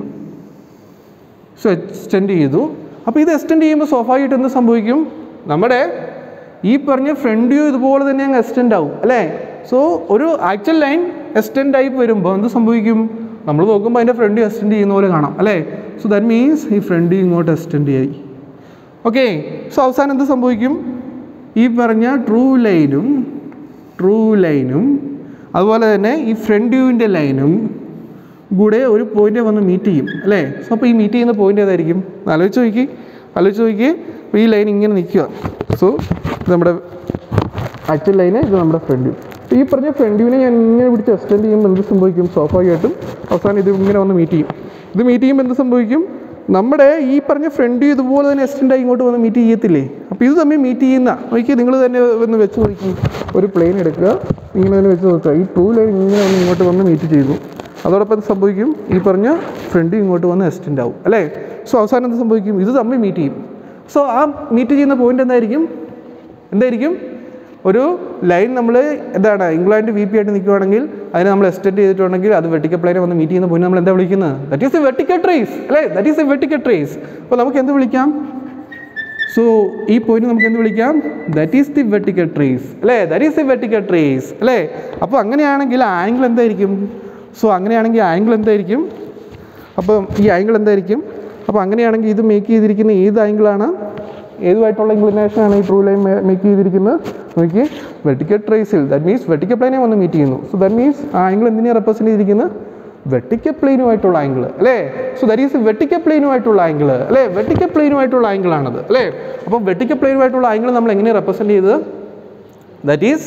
സോ എക്സ്റ്റെൻഡ് ചെയ്തു അപ്പോൾ ഇത് എക്സ്റ്റെൻഡ് ചെയ്യുമ്പോൾ സ്വാഭാവികമായിട്ട് എന്ത് സംഭവിക്കും നമ്മുടെ ഈ പറഞ്ഞ ഫ്രണ്ട് വ്യൂ ഇതുപോലെ തന്നെ അങ്ങ് എക്സ്റ്റെൻഡ് ആവും അല്ലേ സോ ഒരു ആക്ച്വൽ ലൈൻ എക്സ്റ്റെൻഡ് ആയി വരുമ്പോൾ എന്ത് സംഭവിക്കും നമ്മൾ നോക്കുമ്പോൾ അതിൻ്റെ ഫ്രണ്ട് വ്യൂ എക്സ്റ്റെൻഡ് ചെയ്യുന്ന പോലെ കാണാം അല്ലേ സോ ദാറ്റ് മീൻസ് ഈ ഫ്രണ്ട് വ്യൂ ഇങ്ങോട്ട് എക്സ്റ്റെൻഡ് ആയി ഓക്കെ സോ അവസാനം എന്ത് സംഭവിക്കും ഈ പറഞ്ഞ ട്രൂ ലൈനും ട്രൂ ലൈനും അതുപോലെ തന്നെ ഈ ഫ്രണ്ട് വ്യൂവിൻ്റെ ലൈനും കൂടെ ഒരു പോയിന്റ് വന്ന് മീറ്റ് ചെയ്യും അല്ലേ സോ അപ്പോൾ ഈ മീറ്റ് ചെയ്യുന്ന പോയിന്റ് ഏതായിരിക്കും ഒന്ന് ആലോചിച്ച് നോക്കി ആലോചിച്ച് നോക്കി അപ്പോൾ ഈ ലൈൻ ഇങ്ങനെ നിൽക്കുക സോ ഇത് നമ്മുടെ ആക്ച്വൽ ലൈന് ഇത് നമ്മുടെ ഫ്രണ്ട് വ്യൂ ഈ പറഞ്ഞ ഫ്രണ്ട് വ്യൂവിനെ ഞാൻ ഇങ്ങനെ പിടിച്ച് എക്സ്റ്റെൻഡ് ചെയ്യുമ്പോൾ എന്ത് സംഭവിക്കും സ്വാഭാവികമായിട്ടും അവസാനം ഇത് ഇങ്ങനെ വന്ന് മീറ്റ് ചെയ്യും ഇത് മീറ്റ് ചെയ്യുമ്പോൾ എന്ത് സംഭവിക്കും നമ്മുടെ ഈ പറഞ്ഞ ഫ്രണ്ട് വ്യൂ ഇതുപോലെ തന്നെ എക്സ്റ്റെൻഡ് ആയി ഇങ്ങോട്ട് വന്ന് മീറ്റ് ചെയ്യത്തില്ലേ അപ്പോൾ ഇത് തമ്മിൽ മീറ്റ് ചെയ്യുന്ന നോക്കി നിങ്ങൾ തന്നെ ഒന്ന് വെച്ച് നോക്കി ഒരു പ്ലെയിൻ എടുക്കുക ഇങ്ങനെ തന്നെ വെച്ച് നോക്കുക ഈ ടൂ ലൈൻ ഇങ്ങനെ വന്ന് ഇങ്ങോട്ട് വന്ന് മീറ്റ് ചെയ്തു അതോടൊപ്പം എന്ത് സംഭവിക്കും ഈ പറഞ്ഞ ഫ്രണ്ട് ഇങ്ങോട്ട് വന്ന് എക്സ്റ്റെൻഡ് ആവും അല്ലേ സോ അവസാനം എന്ത് സംഭവിക്കും ഇത് തമ്മിൽ മീറ്റ് ചെയ്യും സോ ആ മീറ്റ് ചെയ്യുന്ന പോയിന്റ് എന്തായിരിക്കും എന്തായിരിക്കും ഒരു ലൈൻ നമ്മൾ എന്താണ് ഇംഗ്ലണ്ട് വി പി ആയിട്ട് നിൽക്കുകയാണെങ്കിൽ അതിനെ നമ്മൾ എക്സ്റ്റെൻഡ് ചെയ്തിട്ടുണ്ടെങ്കിൽ അത് വെട്ടിക്കൽ പ്ലെയിനെ വന്ന് മീറ്റ് ചെയ്യുന്ന പോയിന്റ് നമ്മൾ എന്താ വിളിക്കുന്നത് that is a vertical trace അല്ലേ that is a vertical trace അപ്പോൾ നമുക്ക് എന്ത് വിളിക്കാം സോ ഈ പോയിന്റ് നമുക്ക് എന്ത് വിളിക്കാം that is the vertical trace അല്ലേ that is the vertical trace അല്ലേ അപ്പോൾ അങ്ങനെയാണെങ്കിൽ ആംഗിൾ എന്തായിരിക്കും സോ അങ്ങനെയാണെങ്കിൽ ആംഗിൾ എന്തായിരിക്കും അപ്പം ഈ ആംഗിൾ എന്തായിരിക്കും അപ്പോൾ അങ്ങനെയാണെങ്കിൽ ഇത് മേക്ക് ചെയ്തിരിക്കുന്ന ഏത് ആംഗിളാണ് ഏതുമായിട്ടുള്ള ഇംഗ്ലിനേഷൻ ആണ് ഈ ട്രൂ ലൈൻ മേക്ക് ചെയ്തിരിക്കുന്നത് നോക്കി വെർട്ടിക്കൽ ട്രേസിൽ ദാറ്റ് മീൻസ് വെർട്ടിക്കൽ പ്ലെയിനെ വന്ന് മീറ്റ് ചെയ്യുന്നു സോ ദാറ്റ് മീൻസ് ആ ആംഗിൾ എന്തിനാണ് റെപ്രസെൻറ്റ് ചെയ്തിരിക്കുന്നത് വെട്ടിക്കൽ പ്ലെയിനുമായിട്ടുള്ള ആംഗിൾ അല്ലേ സോ ദാറ്റ് ഈസ് വെട്ടിക്കൽ പ്ലെയിനുമായിട്ടുള്ള ആംഗിൾ അല്ലേ വെട്ടിക്കൽ പ്ലെയിനുമായിട്ടുള്ള ആംഗിൾ ആണത് അല്ലേ അപ്പം വെട്ടിക്കൽ പ്ലെയിനുമായിട്ടുള്ള ആംഗിൾ നമ്മൾ എങ്ങനെ റെപ്രസെൻറ്റ് ചെയ്തത് ദാറ്റ് ഈസ്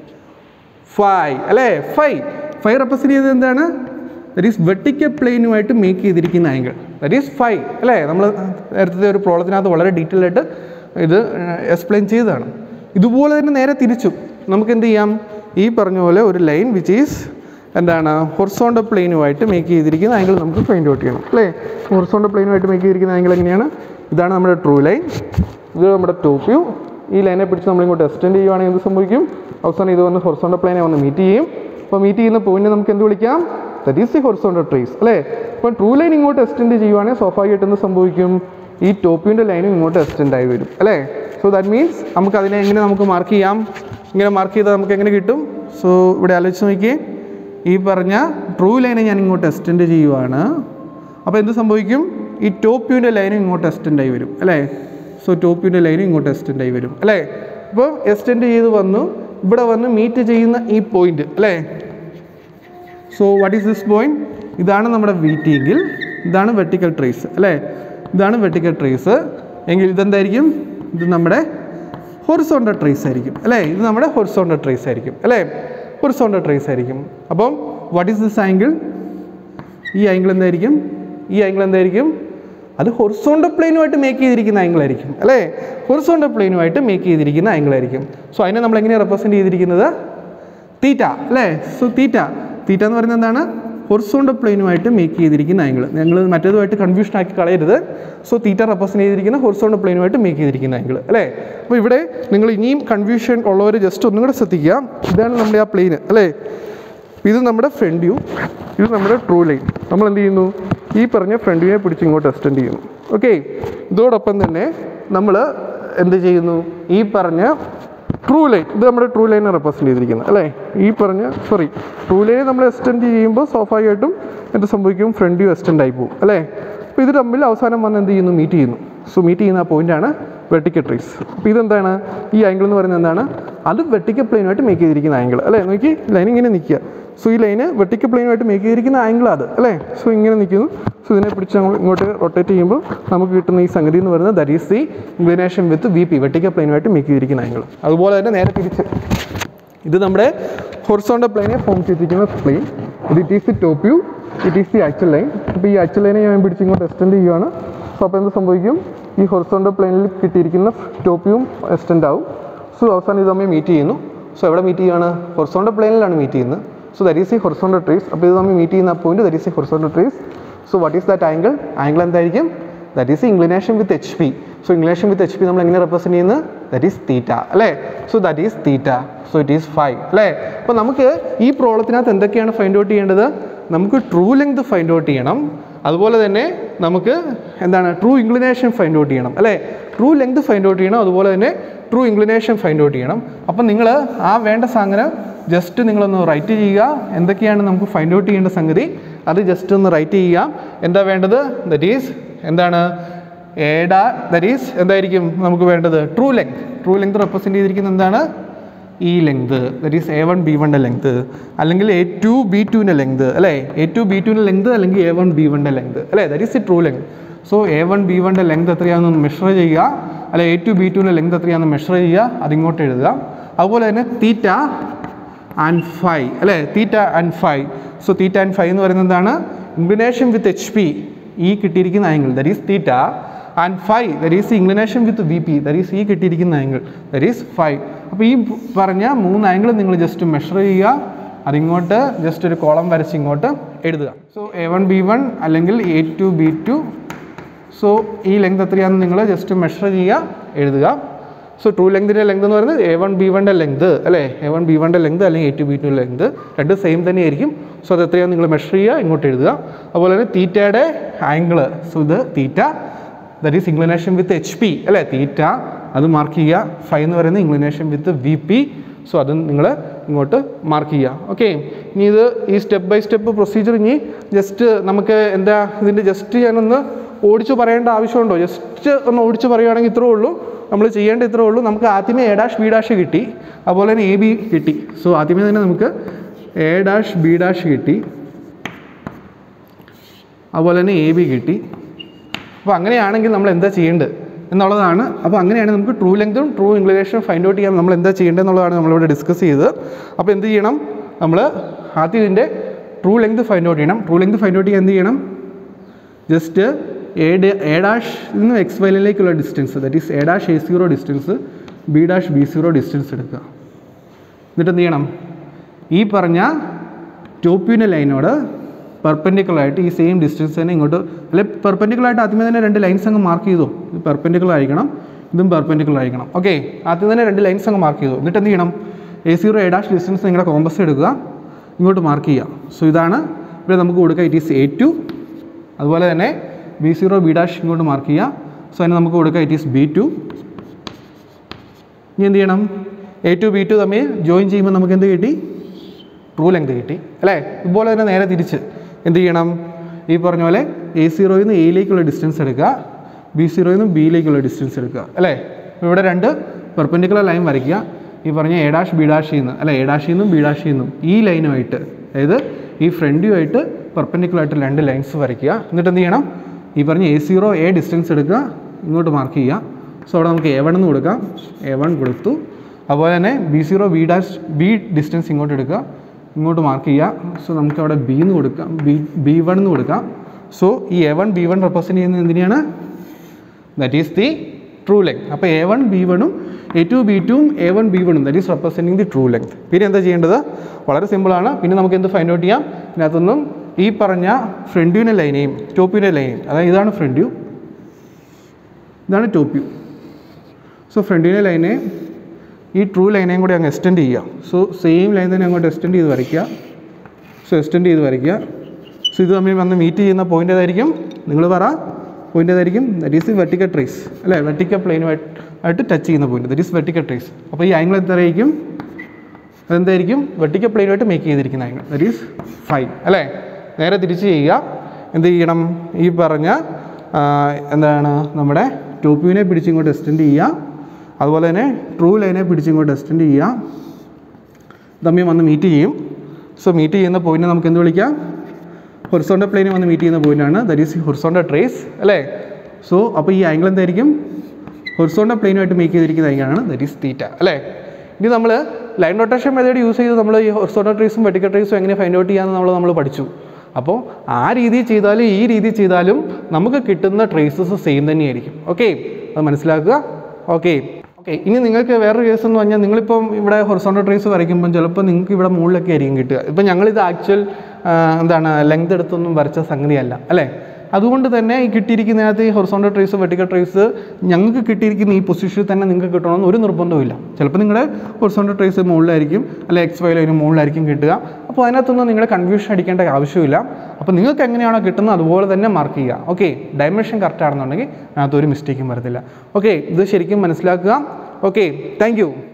ഫൈ അല്ലേ ഫൈ ഫൈ റെപ്രസെൻറ്റ് ചെയ്തത് എന്താണ് ദറ്റ് ഈസ് വെട്ടിക്കൽ പ്ലെയിനുമായിട്ട് മേക്ക് ചെയ്തിരിക്കുന്ന ആംഗിൾ ദറ്റ് ഈസ് ഫൈ അല്ലേ നമ്മൾ നേരത്തെ ഒരു പ്രോബ്ലത്തിനകത്ത് വളരെ ഡീറ്റെയിൽ ആയിട്ട് ഇത് എക്സ്പ്ലെയിൻ ചെയ്തതാണ് ഇതുപോലെ തന്നെ നേരെ തിരിച്ചും നമുക്ക് എന്ത് ചെയ്യാം ഈ പറഞ്ഞ പോലെ ഒരു ലൈൻ വിച്ച് ഈസ് എന്താണ് ഹൊർസോണ്ടൽ പ്ലെയിനുമായിട്ട് മേക്ക് ചെയ്തിരിക്കുന്ന ആംഗിൾ നമുക്ക് ഫൈൻഡ് ഔട്ട് ചെയ്യണം അല്ലേ ഹൊർസോണ്ടൽ പ്ലെയിനുമായിട്ട് മേക്ക് ചെയ്തിരിക്കുന്ന ആംഗിൾ എങ്ങനെയാണ് ഇതാണ് നമ്മുടെ ട്രൂ ലൈൻ ഇത് നമ്മുടെ ടോപ്പ് വ്യൂ ഈ ലൈനെ പിടിച്ച് നമ്മളിങ്ങോട്ട് എക്സ്റ്റെൻഡ് ചെയ്യുവാണെങ്കിൽ എന്ത് സംഭവിക്കും അവസാനം ഇത് വന്ന് ഹൊർസോണ്ടൽ പ്ലെയിനെ വന്ന് മീറ്റ് ചെയ്യും അപ്പോൾ മീറ്റ് ചെയ്യുന്ന പോയിന്റ് നമുക്ക് എന്ത് വിളിക്കാം that is the horizontal trace അല്ലേ അപ്പോൾ ട്രൂ ലൈൻ ഇങ്ങോട്ട് എക്സ്റ്റെൻഡ് ചെയ്യുവാണെങ്കിൽ സ്വാഭാവികമായിട്ട് എന്ത് സംഭവിക്കും ഈ ടോപ്പിൻ്റെ ലൈനും ഇങ്ങോട്ട് എക്സ്റ്റെൻഡ് ആയി വരും അല്ലേ സോ ദാറ്റ് മീൻസ് നമുക്ക് അതിനെ എങ്ങനെ നമുക്ക് മാർക്ക് ചെയ്യാം ഇങ്ങനെ മാർക്ക് ചെയ്താൽ നമുക്ക് എങ്ങനെ കിട്ടും സോ ഇവിടെ ആലോചിച്ച് നോക്കിയേ ഈ പറഞ്ഞ ട്രൂ ലൈനെ ഞാൻ ഇങ്ങോട്ട് എക്സ്റ്റെൻഡ് ചെയ്യുവാണ് അപ്പോൾ എന്ത് സംഭവിക്കും ഈ ടോപ്പ് വ്യൂവിൻ്റെ ലൈനും ഇങ്ങോട്ട് എക്സ്റ്റെൻഡ് ആയി വരും അല്ലേ സോ ടോപ്പ് വ്യൂവിൻ്റെ ലൈനും ഇങ്ങോട്ട് എക്സ്റ്റെൻഡ് ആയി വരും അല്ലേ അപ്പോൾ എക്സ്റ്റെൻഡ് ചെയ്ത് വന്നു ഇവിടെ വന്ന് മീറ്റ് ചെയ്യുന്ന ഈ പോയിന്റ് അല്ലേ so what is this point ഇതാണ് നമ്മുടെ വി ടി എങ്കിൽ ഇതാണ് വെർട്ടിക്കൽ ട്രേസ് അല്ലേ ഇതാണ് വെർട്ടിക്കൽ ട്രേസ് എങ്കിൽ ഇതെന്തായിരിക്കും ഇത് നമ്മുടെ ഹൊറിസോണ്ടൽ ട്രേസ് ആയിരിക്കും അല്ലേ ഇത് നമ്മുടെ ഹൊറിസോണ്ടൽ ട്രേസ് ആയിരിക്കും അല്ലേ ഹൊറിസോണ്ടൽ ട്രേസ് ആയിരിക്കും അപ്പം വാട്ട് ഈസ് ദിസ് ആംഗിൾ ഈ ആംഗിൾ എന്തായിരിക്കും ഈ ആംഗിൾ എന്തായിരിക്കും അത് ഹൊറിസോണ്ടൽ പ്ലെയിനുമായിട്ട് മേക്ക് ചെയ്തിരിക്കുന്ന ആംഗിൾ ആയിരിക്കും അല്ലേ ഹൊറിസോണ്ടൽ പ്ലെയിനുമായിട്ട് മേക്ക് ചെയ്തിരിക്കുന്ന ആംഗിൾ ആയിരിക്കും സോ അതിനെ നമ്മൾ എങ്ങനെയാണ് റെപ്രസെൻറ്റ് ചെയ്തിരിക്കുന്നത് തീറ്റ അല്ലേ സോ തീറ്റ തീറ്റ എന്ന് പറയുന്നത് എന്താണ് ഹൊറിസോണ്ടൽ പ്ലെയിനുമായിട്ട് മേക്ക് ചെയ്തിരിക്കുന്ന ആംഗിൾ ഞങ്ങൾ മറ്റേതുമായിട്ട് കൺഫ്യൂഷൻ ആക്കി കളയരുത് സോ തീറ്റ റെപ്രസെൻറ്റ് ചെയ്തിരിക്കുന്ന ഹൊറിസോണ്ടൽ പ്ലെയിനുമായിട്ട് മേക്ക് ചെയ്തിരിക്കുന്ന ആംഗിൾ അല്ലേ അപ്പോൾ ഇവിടെ നിങ്ങൾ ഇനിയും കൺഫ്യൂഷൻ ഉള്ളവർ ജസ്റ്റ് ഒന്നും കൂടെ ശ്രദ്ധിക്കുക ഇതാണ് നമ്മുടെ ആ പ്ലെയിൻ അല്ലേ ഇത് നമ്മുടെ ഫ്രണ്ട് വ്യൂ ഇത് നമ്മുടെ ട്രൂ ലൈൻ നമ്മൾ എന്ത് ചെയ്യുന്നു ഈ പറഞ്ഞ ഫ്രണ്ട് വ്യൂനെ പിടിച്ച് ഇങ്ങോട്ട് എക്സ്റ്റെൻഡ് ചെയ്യുന്നു ഓക്കെ ഇതോടൊപ്പം തന്നെ നമ്മൾ എന്ത് ചെയ്യുന്നു ഈ പറഞ്ഞ ട്രൂ ലൈൻ ഇത് നമ്മുടെ ട്രൂ ലൈനെ റെപ്രസെൻറ്റ് ചെയ്തിരിക്കുന്നത് അല്ലേ ഈ പറഞ്ഞ സോറി ട്രൂ ലൈനെ നമ്മൾ എക്സ്റ്റെൻഡ് ചെയ്യുമ്പോൾ സ്വാഭാവികമായിട്ടും എന്ത് സംഭവിക്കും ഫ്രണ്ട് വ്യൂ എക്സ്റ്റെൻഡ് ആയി പോകും അല്ലേ അപ്പോൾ ഇത് തമ്മിൽ അവസാനം വന്ന് എന്ത് ചെയ്യുന്നു മീറ്റ് ചെയ്യുന്നു സോ മീറ്റ് ചെയ്യുന്ന ആ പോയിന്റാണ് വെർട്ടിക്കൽ ട്രേസ് അപ്പോൾ ഇതെന്താണ് ഈ ആംഗിൾ എന്ന് പറയുന്നത് എന്താണ് അത് വെർട്ടിക്കൽ പ്ലെയിനുമായിട്ട് മേക്ക് ചെയ്തിരിക്കുന്ന ആംഗിൾ അല്ലേ നോക്കി ലൈൻ ഇങ്ങനെ നിൽക്കുക സോ ഈ ലൈന് വെർട്ടിക്കൽ പ്ലെയിനുമായിട്ട് മേക്ക് ചെയ്തിരിക്കുന്ന ആംഗിൾ അത് അല്ലേ സോ ഇങ്ങനെ നിൽക്കുന്നു സോ ഇതിനെ പിടിച്ച് നമ്മൾ ഇങ്ങോട്ട് റൊട്ടേറ്റ് ചെയ്യുമ്പോൾ നമുക്ക് കിട്ടുന്ന ഈ സംഗതി എന്ന് പറയുന്നത് that is the inclination with V P vertical പ്ലെയിനുമായിട്ട് മേക്ക് ചെയ്തിരിക്കുന്ന ആംഗിൾ അതുപോലെ തന്നെ നേരെ തിരിച്ച് ഇത് നമ്മുടെ ഹൊറിസോണ്ടൽ പ്ലെയിനെ ഫോം ചെയ്തിരിക്കുന്ന പ്ലെയിൻ ഇത് it is the top view it is the actual line അപ്പോൾ ഈ ആക്ച്വൽ ലൈനെ ഞാൻ പിടിച്ച് ഇങ്ങോട്ട് എക്സ്റ്റെൻഡ് ചെയ്യുകയാണ് സോ അപ്പോൾ എന്ത് സംഭവിക്കും ഈ ഹൊറിസോണ്ടൽ പ്ലെയിനിൽ കിട്ടിയിരിക്കുന്ന ടോപ്പ് വ്യൂവും എക്സ്റ്റെൻഡ് ആവും സോ അവസാനം ഇത് തമ്മിൽ മീറ്റ് ചെയ്യുന്നു സോ എവിടെ മീറ്റ് ചെയ്യുകയാണ് ഹൊറിസോണ്ടൽ പ്ലെയിനിലാണ് മീറ്റ് ചെയ്യുന്നത് സോ ദറ്റ് ഈസ് ഈ ഹൊറിസോണ്ടൽ ട്രീസ് അപ്പോൾ ഇത് തമ്മിൽ മീറ്റ് ചെയ്യുന്ന പോയിന്റ് ദറ്റ് ഈസ് ഈ horizontal trace so what is that angle angle എന്തായിരിക്കും that is inclination with H P so inclination with H P നമ്മൾ എങ്ങനെ റെപ്രസെൻറ്റ് ചെയ്യുന്നത് ദറ്റ് ഈസ് തീറ്റ അല്ലേ so that is theta so it is five അല്ലേ അപ്പോൾ നമുക്ക് ഈ പ്രോബ്ലത്തിനകത്ത് എന്തൊക്കെയാണ് ഫൈൻഡ് ഔട്ട് ചെയ്യേണ്ടത് നമുക്ക് ട്രൂ ലെങ്ത് ഫൈൻഡ് ഔട്ട് ചെയ്യണം അതുപോലെ തന്നെ നമുക്ക് എന്താണ് ട്രൂ ഇംഗ്ലിനേഷൻ ഫൈൻഡ് ഔട്ട് ചെയ്യണം അല്ലേ ട്രൂ ലെങ്ത് ഫൈൻഡ് ഔട്ട് ചെയ്യണം അതുപോലെ തന്നെ ട്രൂ ഇംഗ്ലിനേഷൻ ഫൈൻഡ് ഔട്ട് ചെയ്യണം അപ്പം നിങ്ങൾ ആ വേണ്ട സാധനം ജസ്റ്റ് നിങ്ങളൊന്ന് റൈറ്റ് ചെയ്യുക എന്തൊക്കെയാണ് നമുക്ക് ഫൈൻഡ് ഔട്ട് ചെയ്യേണ്ട സംഗതി അത് ജസ്റ്റ് ഒന്ന് റൈറ്റ് ചെയ്യുക എന്താ വേണ്ടത് ദറ്റ് ഈസ് എന്താണ് ഏഡ ദറ്റ് ഈസ് എന്തായിരിക്കും നമുക്ക് വേണ്ടത് true length true length represent ചെയ്തിരിക്കുന്നത് എന്താണ് ഈ length that is A one B വണ്ടെ ലെങ്ത് അല്ലെങ്കിൽ എ ടു ബി ടുവിൻ്റെ ലെങ്ത് അല്ലേ എ ടു ബി ടുവിൻ്റെ ലെങ്ത് അല്ലെങ്കിൽ എ വൺ ബി വണ്ടെ ലെങ്ത് അല്ലേ that is the true length so A one B വണ്ടെ ലെങ്ത് എത്രയാണെന്ന് മെഷർ ചെയ്യുക അല്ലെ എ ടു ബി ടുവിൻ്റെ ലെങ്ത് എത്രയാണെന്ന് മെഷർ ചെയ്യുക അതിങ്ങോട്ട് എഴുതുക അതുപോലെ തന്നെ തീറ്റ ആൻഡ് ഫൈ അല്ലേ തീറ്റ and phi so theta and phi എന്ന് പറയുന്നത് എന്താണ് ഇംഗ്ലിനേഷൻ വിത്ത് എച്ച് പി ഈ കിട്ടിയിരിക്കുന്ന angle that is theta and phi that is inclination with V P that is ഈ കിട്ടിയിരിക്കുന്ന ആംഗിൾ ദറ്റ് ഈസ് ഫൈ അപ്പോൾ ഈ പറഞ്ഞ മൂന്ന് ആംഗിൾ നിങ്ങൾ ജസ്റ്റ് മെഷർ ചെയ്യുക അതിങ്ങോട്ട് ജസ്റ്റ് ഒരു കോളം വരച്ച് ഇങ്ങോട്ട് എഴുതുക so A one B one അല്ലെങ്കിൽ A two B two so ഈ ലെങ്ത് എത്രയാണെന്ന് നിങ്ങൾ ജസ്റ്റ് മെഷർ ചെയ്യുക എഴുതുക സോ ട്രൂ ലെങ്തിൻ്റെ ലെങ്ത് എന്ന് പറയുന്നത് എ വൺ ബി വണ്ടെ ലെങ്ത് അല്ലേ എ വൺ ബി വണ്ടെ ലെങ്ത് അല്ലെങ്കിൽ A two B two length രണ്ട് സെയിം തന്നെയായിരിക്കും സോ അത് എത്രയാണെന്ന് നിങ്ങൾ മെഷർ ചെയ്യുക ഇങ്ങോട്ട് എഴുതുക അതുപോലെ തന്നെ തീറ്റയുടെ ആംഗിൾ സോ ഇത് theta that is inclination with H P അല്ലേ തീറ്റ അത് മാർക്ക് ചെയ്യുക ഫൈ എന്ന് പറയുന്നത് inclination with V P so അത് നിങ്ങൾ ഇങ്ങോട്ട് മാർക്ക് ചെയ്യുക ഓക്കെ ഇനി ഇത് ഈ സ്റ്റെപ്പ് ബൈ സ്റ്റെപ്പ് പ്രൊസീജിയർ ഇനി ജസ്റ്റ് നമുക്ക് എന്താ ഇതിൻ്റെ ജസ്റ്റ് ഞാനൊന്ന് ഓടിച്ചു പറയേണ്ട ആവശ്യമുണ്ടോ ജസ്റ്റ് ഒന്ന് ഓടിച്ചു പറയുകയാണെങ്കിൽ ഇത്രേ ഉള്ളൂ നമ്മൾ ചെയ്യേണ്ട ഇത്രേ ഉള്ളൂ നമുക്ക് ആദ്യമേ എ ഡാഷ് ബി ഡാഷ് കിട്ടി അതുപോലെ തന്നെ എ ബി കിട്ടി സോ ആദ്യമേ തന്നെ നമുക്ക് എ ഡാഷ് ബി ഡാഷ് കിട്ടി അതുപോലെ തന്നെ എ ബി കിട്ടി അപ്പോൾ അങ്ങനെയാണെങ്കിൽ നമ്മൾ എന്താ ചെയ്യേണ്ടത് എന്നുള്ളതാണ് അപ്പോൾ അങ്ങനെയാണെങ്കിൽ നമുക്ക് ട്രൂ ലെങ്തും ട്രൂ ഇംഗ്ലിഷും ഫൈൻഡ് ഔട്ട് ചെയ്യാൻ നമ്മൾ എന്താ ചെയ്യേണ്ടത് എന്നുള്ളതാണ് നമ്മളിവിടെ ഡിസ്കസ് ചെയ്തത് അപ്പോൾ എന്ത് ചെയ്യണം നമ്മൾ ആദ്യം ഇതിൻ്റെ ട്രൂ ലെങ്ത് ഫൈൻഡ് ഔട്ട് ചെയ്യണം ട്രൂ ലെങ്ത് ഫൈൻഡ് ഔട്ട് ചെയ്യാൻ എന്ത് ചെയ്യണം ജസ്റ്റ് എ ഡ എ ഡാഷ് നിന്ന് എക്സ് വൈലിലേക്കുള്ള distance that is A dash A zero distance B dash B zero distance എടുക്കുക എന്നിട്ട് എന്ത് ചെയ്യണം ഈ പറഞ്ഞ ടോപ്പിൻ്റെ ലൈനോട് പെർപെൻഡിക്കുലർ ആയിട്ട് ഈ സെയിം ഡിസ്റ്റൻസ് തന്നെ ഇങ്ങോട്ട് അല്ലെ പെർപെൻഡിക്കുലർ ആയിട്ട് ആദ്യമേ തന്നെ രണ്ട് ലൈൻസ് അങ്ങ് മാർക്ക് ചെയ്തു ഇത് പെർപെൻഡിക്കുലർ ആയിരിക്കണം ഇതും പെർപെൻഡിക്കുലർ ആയിരിക്കണം ഓക്കെ ആദ്യം തന്നെ രണ്ട് ലൈൻസ് അങ്ങ് മാർക്ക് ചെയ്തു എന്നിട്ട് എന്ത് ചെയ്യണം A zero A dash distance നിങ്ങളുടെ കോമ്പസ് എടുക്കുക ഇങ്ങോട്ട് മാർക്ക് ചെയ്യുക സോ ഇതാണ് ഇവിടെ നമുക്ക് കൊടുക്കുക ഇറ്റ് ഈസ് എ ടു അതുപോലെ തന്നെ ബി സീറോ ബി ഡാഷ് ഇങ്ങോട്ട് മാർക്ക് ചെയ്യുക സോ അതിന് നമുക്ക് കൊടുക്കുക ഇറ്റ് ഈസ് ബി ടു ഇനി എന്ത് ചെയ്യണം എ ടു ബി ടു തമ്മിൽ ജോയിൻ ചെയ്യുമ്പോൾ നമുക്ക് എന്ത് കിട്ടി ട്രൂ ലെങ്ത് കിട്ടി അല്ലേ ഇതുപോലെ തന്നെ നേരെ തിരിച്ച് എന്ത് ചെയ്യണം ഈ പറഞ്ഞ പോലെ എ സീറോയിൽ നിന്ന് എയിലേക്കുള്ള ഡിസ്റ്റൻസ് എടുക്കുക ബി സീറോയിൽ നിന്ന് ബിയിലേക്കുള്ള ഡിസ്റ്റൻസ് എടുക്കുക അല്ലേ ഇവിടെ രണ്ട് പെർപെൻഡിക്കുലർ ലൈൻ വരയ്ക്കുക ഈ പറഞ്ഞ എ ഡാഷ് ബി ഡാഷിൽ നിന്ന് അല്ലെ എ ഡാഷിൽ നിന്നും ബി ഡാഷിൽ നിന്നും ഈ ലൈനുമായിട്ട് അതായത് ഈ ഫ്രണ്ടുമായിട്ട് പെർപെൻഡിക്കുലർ ആയിട്ട് രണ്ട് ലൈൻസ് വരയ്ക്കുക എന്നിട്ട് എന്ത് ചെയ്യണം ഈ പറഞ്ഞ എ സീറോ എ ഡിസ്റ്റൻസ് എടുക്കുക ഇങ്ങോട്ട് മാർക്ക് ചെയ്യുക സോ അവിടെ നമുക്ക് എ വൺ എന്ന് കൊടുക്കാം എ വൺ കൊടുത്തു അതുപോലെ തന്നെ B zero B dash B distance ഇങ്ങോട്ട് എടുക്കുക ഇങ്ങോട്ട് മാർക്ക് ചെയ്യുക സോ നമുക്ക് അവിടെ ബി എന്ന് കൊടുക്കാം ബി ബി വൺ എന്ന് കൊടുക്കാം സോ ഈ A one B one represent ചെയ്യുന്നത് എന്തിനാണ് that is the true length അപ്പോൾ എ വൺ ബി വണ്ണും എ ടു ബി ടുവും എ വൺ ബി വണ്ണും that is representing the true length പിന്നെ എന്താ ചെയ്യേണ്ടത് വളരെ സിമ്പിളാണ് പിന്നെ നമുക്ക് എന്ത് ഫൈൻഡ് ഔട്ട് ചെയ്യാം ഇതിനകത്തൊന്നും ഈ പറഞ്ഞ ഫ്രണ്ട് വ്യൂവിൻ്റെ ലൈനെയും ടോപ്പ് വ്യൂവിൻ്റെ ലൈനെയും അതായത് ഇതാണ് ഫ്രണ്ട് വ്യൂ ഇതാണ് ടോപ്പ് വ്യൂ സോ ഫ്രണ്ട് വ്യൂവിൻ്റെ ലൈനെ ഈ ട്രൂ ലൈനെയും കൂടി അങ്ങ് എക്സ്റ്റെൻഡ് ചെയ്യുക സോ സെയിം ലൈൻ തന്നെ അങ്ങോട്ട് എക്സ്റ്റെൻഡ് ചെയ്ത് വരയ്ക്കുക സോ എക്സ്റ്റെൻഡ് ചെയ്ത് വരയ്ക്കുക സോ ഇത് തമ്മിൽ വന്ന് മീറ്റ് ചെയ്യുന്ന പോയിൻ്റ് ഏതായിരിക്കും നിങ്ങൾ പറ പോയിൻ്റ് ഏതായിരിക്കും ദറ്റ് ഈസ് വെർട്ടിക്കൽ ട്രേസ് അല്ലേ വെർട്ടിക്കൽ പ്ലെയിനുമായിട്ട് ആയിട്ട് ടച്ച് ചെയ്യുന്ന point that is vertical trace അപ്പോൾ ഈ ആംഗിൾ എത്രയായിരിക്കും അതെന്തായിരിക്കും വെർട്ടിക്കൽ പ്ലെയിനുമായിട്ട് മേക്ക് ചെയ്തിരിക്കുന്ന ആംഗിൾ ദറ്റ് ഈസ് ഫൈവ് അല്ലേ നേരെ തിരിച്ച് ചെയ്യുക എന്ത് ചെയ്യണം ഈ പറഞ്ഞ ആ, എന്താണ് നമ്മുടെ ടോപ്പ് വ്യൂവിനെ പിടിച്ച് ഇങ്ങോട്ട് എക്സ്റ്റെൻഡ് ചെയ്യുക അതുപോലെ തന്നെ ട്രൂ ലൈനെ പിടിച്ച് ഇങ്ങോട്ട് എക്സ്റ്റെൻഡ് ചെയ്യുക തമ്മിൽ വന്ന് മീറ്റ് ചെയ്യും സോ മീറ്റ് ചെയ്യുന്ന പോയിന്റ് നമുക്ക് എന്ത് വിളിക്കാം ഹൊറിസോണ്ടൽ പ്ലെയിനിൽ വന്ന് മീറ്റ് ചെയ്യുന്ന പോയിന്റാണ് ദറ്റ് ഈസ് ഹൊറിസോണ്ടൽ ട്രേസ് അല്ലേ സോ അപ്പോൾ ഈ ആംഗിൾ എന്തായിരിക്കും ഹൊറിസോണ്ടൽ പ്ലെയിനുമായിട്ട് മേക്ക് ചെയ്തിരിക്കുന്ന ആംഗിളാണ് ദറ്റ് ഈസ് തീറ്റ അല്ലേ ഇനി നമ്മൾ ലൈൻ റൊട്ടേഷൻ മെത്തേഡ് യൂസ് ചെയ്ത് നമ്മൾ ഈ ഹൊറിസോണ്ടൽ ട്രേസും വെർട്ടിക്കൽ ട്രേസും എങ്ങനെ ഫൈൻഡ് ഔട്ട് ചെയ്യാമെന്ന് നമ്മൾ നമ്മൾ പഠിച്ചു അപ്പോൾ ആ രീതിയിൽ ചെയ്താലും ഈ രീതിയിൽ ചെയ്താലും നമുക്ക് കിട്ടുന്ന ട്രേസസ് സെയിം തന്നെയായിരിക്കും ഓക്കെ അത് മനസ്സിലാക്കുക ഓക്കെ ഓക്കെ ഇനി നിങ്ങൾക്ക് വേറൊരു കേസ് എന്ന് പറഞ്ഞാൽ നിങ്ങളിപ്പം ഇവിടെ ഹൊറിസോണ്ടൽ ട്രേസ് വരയ്ക്കുമ്പോൾ ചിലപ്പോൾ നിങ്ങൾക്ക് ഇവിടെ മുകളിലൊക്കെ ആയിരിക്കും കിട്ടുക ഇപ്പം ഞങ്ങളിത് ആക്ച്വൽ എന്താണ് ലെങ്ത് എടുത്തൊന്നും വരച്ച സംഗതിയല്ല അല്ലേ അതുകൊണ്ട് തന്നെ ഈ കിട്ടിയിരിക്കുന്നതിനകത്ത് ഈ ഹൊറിസോണ്ടൽ ട്രേസ് വെർട്ടിക്കൽ ട്രേസ് ഞങ്ങൾക്ക് കിട്ടിയിരിക്കുന്ന ഈ പൊസിഷനിൽ തന്നെ നിങ്ങൾക്ക് കിട്ടണമെന്ന് ഒരു നിർബന്ധവുമില്ല ചിലപ്പോൾ നിങ്ങളുടെ ഹൊറിസോണ്ടൽ ട്രേസ് മുകളിലായിരിക്കും അല്ലെ എക്സ് വൈ ലൈന് മുകളിലായിരിക്കും കിട്ടുക അപ്പോൾ അതിനകത്തൊന്നും നിങ്ങൾ കൺഫ്യൂഷൻ അടിക്കേണ്ട ആവശ്യമില്ല അപ്പോൾ നിങ്ങൾക്ക് എങ്ങനെയാണോ കിട്ടുന്നത് അതുപോലെ തന്നെ മാർക്ക് ചെയ്യുക ഓക്കെ ഡയമെൻഷൻ കറക്റ്റ് ആണെന്നുണ്ടെങ്കിൽ അതിനകത്ത് ഒരു മിസ്റ്റേക്കും വരത്തില്ല ഓക്കെ ഇത് ശരിക്കും മനസ്സിലാക്കുക ഓക്കെ താങ്ക്